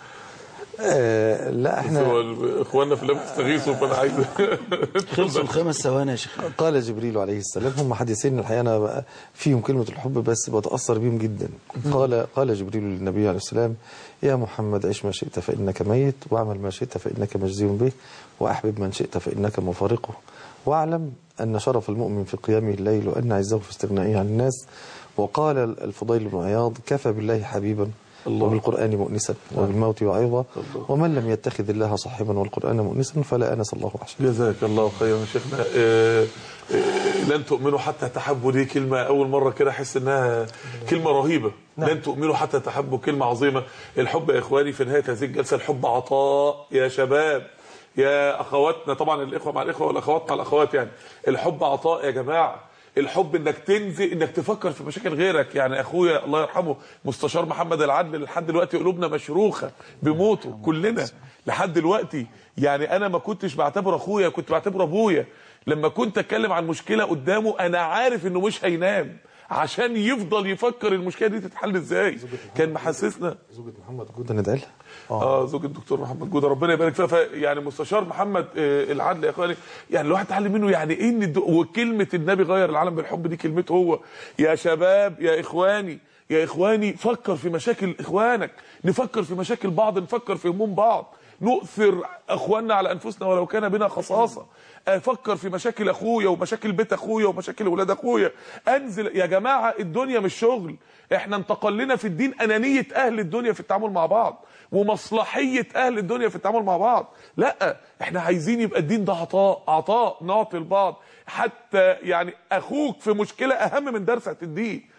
آه لا بس احنا هو ال- اخواننا في الله بتستغيثوا فانا عايز خلصوا الخمس ثواني يا شيخ قال جبريل عليه السلام هم حديثين الحقيقه انا بقى فيهم كلمه الحب بس بتاثر بيهم جدا قال قال جبريل للنبي عليه السلام يا محمد عش ما شئت فانك ميت واعمل ما شئت فانك مجزي به واحبب من شئت فانك مفارقه واعلم ان شرف المؤمن في قيامه الليل وان عزه في استغنائه عن الناس وقال الفضيل بن عياض كفى بالله حبيبا الله. وبالقرآن مؤنسا وبالموت وعظا ومن لم يتخذ الله صاحبا والقرآن مؤنسا فلا أنس الله وحشا جزاك الله خيرا يا شيخنا إيه إيه لن تؤمنوا حتى تحبوا دي كلمة أول مرة كده أحس إنها كلمة رهيبة لن تؤمنوا حتى تحبوا كلمة عظيمة الحب يا إخواني في نهاية هذه الجلسة الحب عطاء يا شباب يا أخواتنا طبعا الإخوة مع الإخوة والأخوات مع الأخوات يعني الحب عطاء يا جماعة الحب انك تنزل انك تفكر في مشاكل غيرك يعني اخويا الله يرحمه مستشار محمد العدل لحد دلوقتي قلوبنا مشروخه بموته كلنا لحد دلوقتي يعني انا ما كنتش بعتبره اخويا كنت بعتبره ابويا لما كنت اتكلم عن مشكله قدامه انا عارف انه مش هينام عشان يفضل يفكر المشكله دي تتحل ازاي كان محسسنا زوجة محمد جودة ندعي لها اه زوج الدكتور محمد جوده ربنا يبارك فيها ف- يعني مستشار محمد آه، العدل يا اخواني يعني الواحد اتعلم منه يعني ايه ان الد- وكلمه النبي غير العالم بالحب دي كلمته هو يا شباب يا اخواني يا اخواني فكر في مشاكل اخوانك نفكر في مشاكل بعض نفكر في هموم بعض نؤثر اخواننا على انفسنا ولو كان بنا خصاصه افكر في مشاكل اخويا ومشاكل بيت اخويا ومشاكل ولاد اخويا انزل يا جماعه الدنيا مش شغل احنا انتقل لنا في الدين انانيه اهل الدنيا في التعامل مع بعض ومصلحيه اهل الدنيا في التعامل مع بعض لا احنا عايزين يبقى الدين ده عطاء عطاء نعطي لبعض حتى يعني اخوك في مشكله اهم من درس هتديه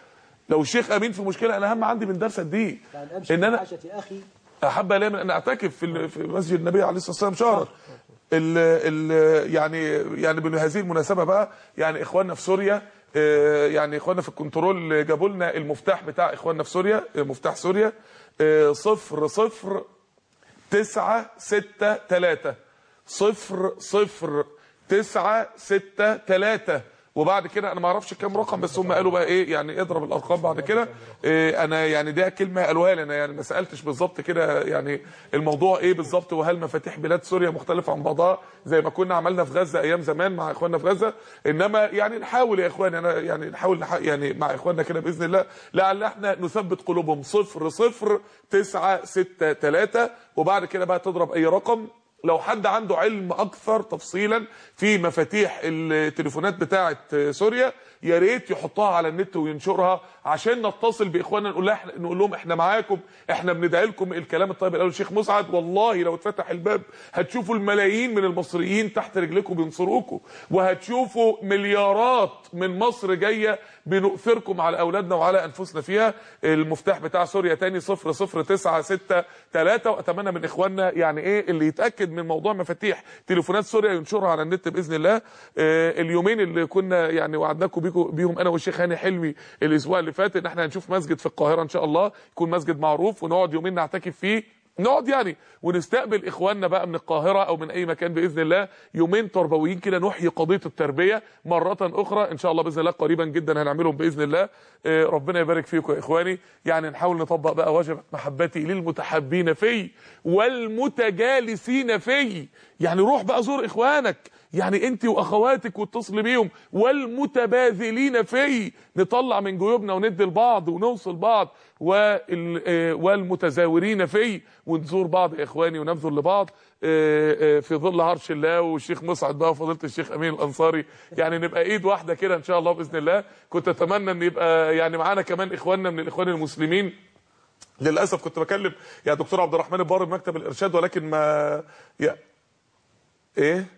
لو الشيخ امين في مشكله انا اهم عندي من درس الدين يعني امشي ان في انا حاجه اخي احب الي من ان اعتكف في ال- في مسجد النبي عليه الصلاه والسلام شهرا ال ال يعني يعني بهذه المناسبه بقى يعني اخواننا في سوريا آه، يعني اخواننا في الكنترول جابوا لنا المفتاح بتاع اخواننا في سوريا آه، مفتاح سوريا آه، صفر صفر تسعة ستة تلاتة صفر صفر تسعة ستة تلاتة وبعد كده انا ما اعرفش كام رقم بس هم قالوا بقى ايه يعني اضرب الارقام بعد كده إيه انا يعني ده كلمه قالوها لي انا يعني ما سالتش بالظبط كده يعني الموضوع ايه بالظبط وهل مفاتيح بلاد سوريا مختلفه عن بعضها زي ما كنا عملنا في غزه ايام زمان مع اخواننا في غزه انما يعني نحاول يا اخواني انا يعني نحاول نح- يعني مع اخواننا كده باذن الله لعل احنا نثبت قلوبهم صفر صفر تسعة ستة تلاتة وبعد كده بقى تضرب اي رقم لو حد عنده علم اكثر تفصيلا في مفاتيح التليفونات بتاعه سوريا يا ريت يحطها على النت وينشرها عشان نتصل باخواننا نقول لها نقول لهم احنا معاكم احنا بندعي لكم الكلام الطيب اللي قاله الشيخ مسعد والله لو اتفتح الباب هتشوفوا الملايين من المصريين تحت رجلكم بينصروكم وهتشوفوا مليارات من مصر جايه بنؤثركم على اولادنا وعلى انفسنا فيها المفتاح بتاع سوريا تاني 00963 واتمنى من اخواننا يعني ايه اللي يتاكد من موضوع مفاتيح تليفونات سوريا ينشرها على النت باذن الله آه، اليومين اللي كنا يعني وعدناكم بيكم بيهم انا والشيخ هاني حلمي الاسبوع اللي فات ان احنا هنشوف مسجد في القاهره ان شاء الله يكون مسجد معروف ونقعد يومين نعتكف فيه نقعد يعني ونستقبل اخواننا بقى من القاهره او من اي مكان باذن الله يومين تربويين كده نحيي قضيه التربيه مره اخرى ان شاء الله باذن الله قريبا جدا هنعملهم باذن الله آه، ربنا يبارك فيكم يا اخواني يعني نحاول نطبق بقى وجبت محبتي للمتحبين في والمتجالسين في يعني روح بقى زور اخوانك يعني انت واخواتك واتصل بيهم والمتباذلين في نطلع من جيوبنا وندي لبعض ونوصل بعض وال- آه، والمتزاورين في ونزور بعض يا اخواني ونبذل لبعض آه، آه، في ظل عرش الله والشيخ مسعد بقى وفضيله الشيخ امين الانصاري يعني نبقى ايد واحده كده ان شاء الله باذن الله كنت اتمنى ان يبقى يعني معانا كمان اخواننا من الاخوان المسلمين للاسف كنت بكلم يا دكتور عبد الرحمن البار بمكتب الارشاد ولكن ما يا ايه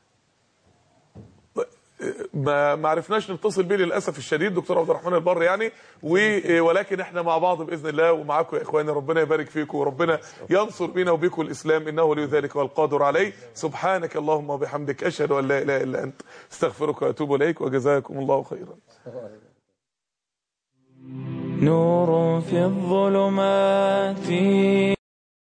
ما ما عرفناش نتصل بيه للاسف الشديد دكتور عبد الرحمن البر يعني و- ولكن احنا مع بعض باذن الله ومعاكم يا اخواني ربنا يبارك فيكم وربنا ينصر بينا وبيكم الاسلام انه ولي ذلك والقادر عليه سبحانك اللهم وبحمدك اشهد ان لا اله الا انت استغفرك واتوب اليك وجزاكم الله خيرا نور في الظلمات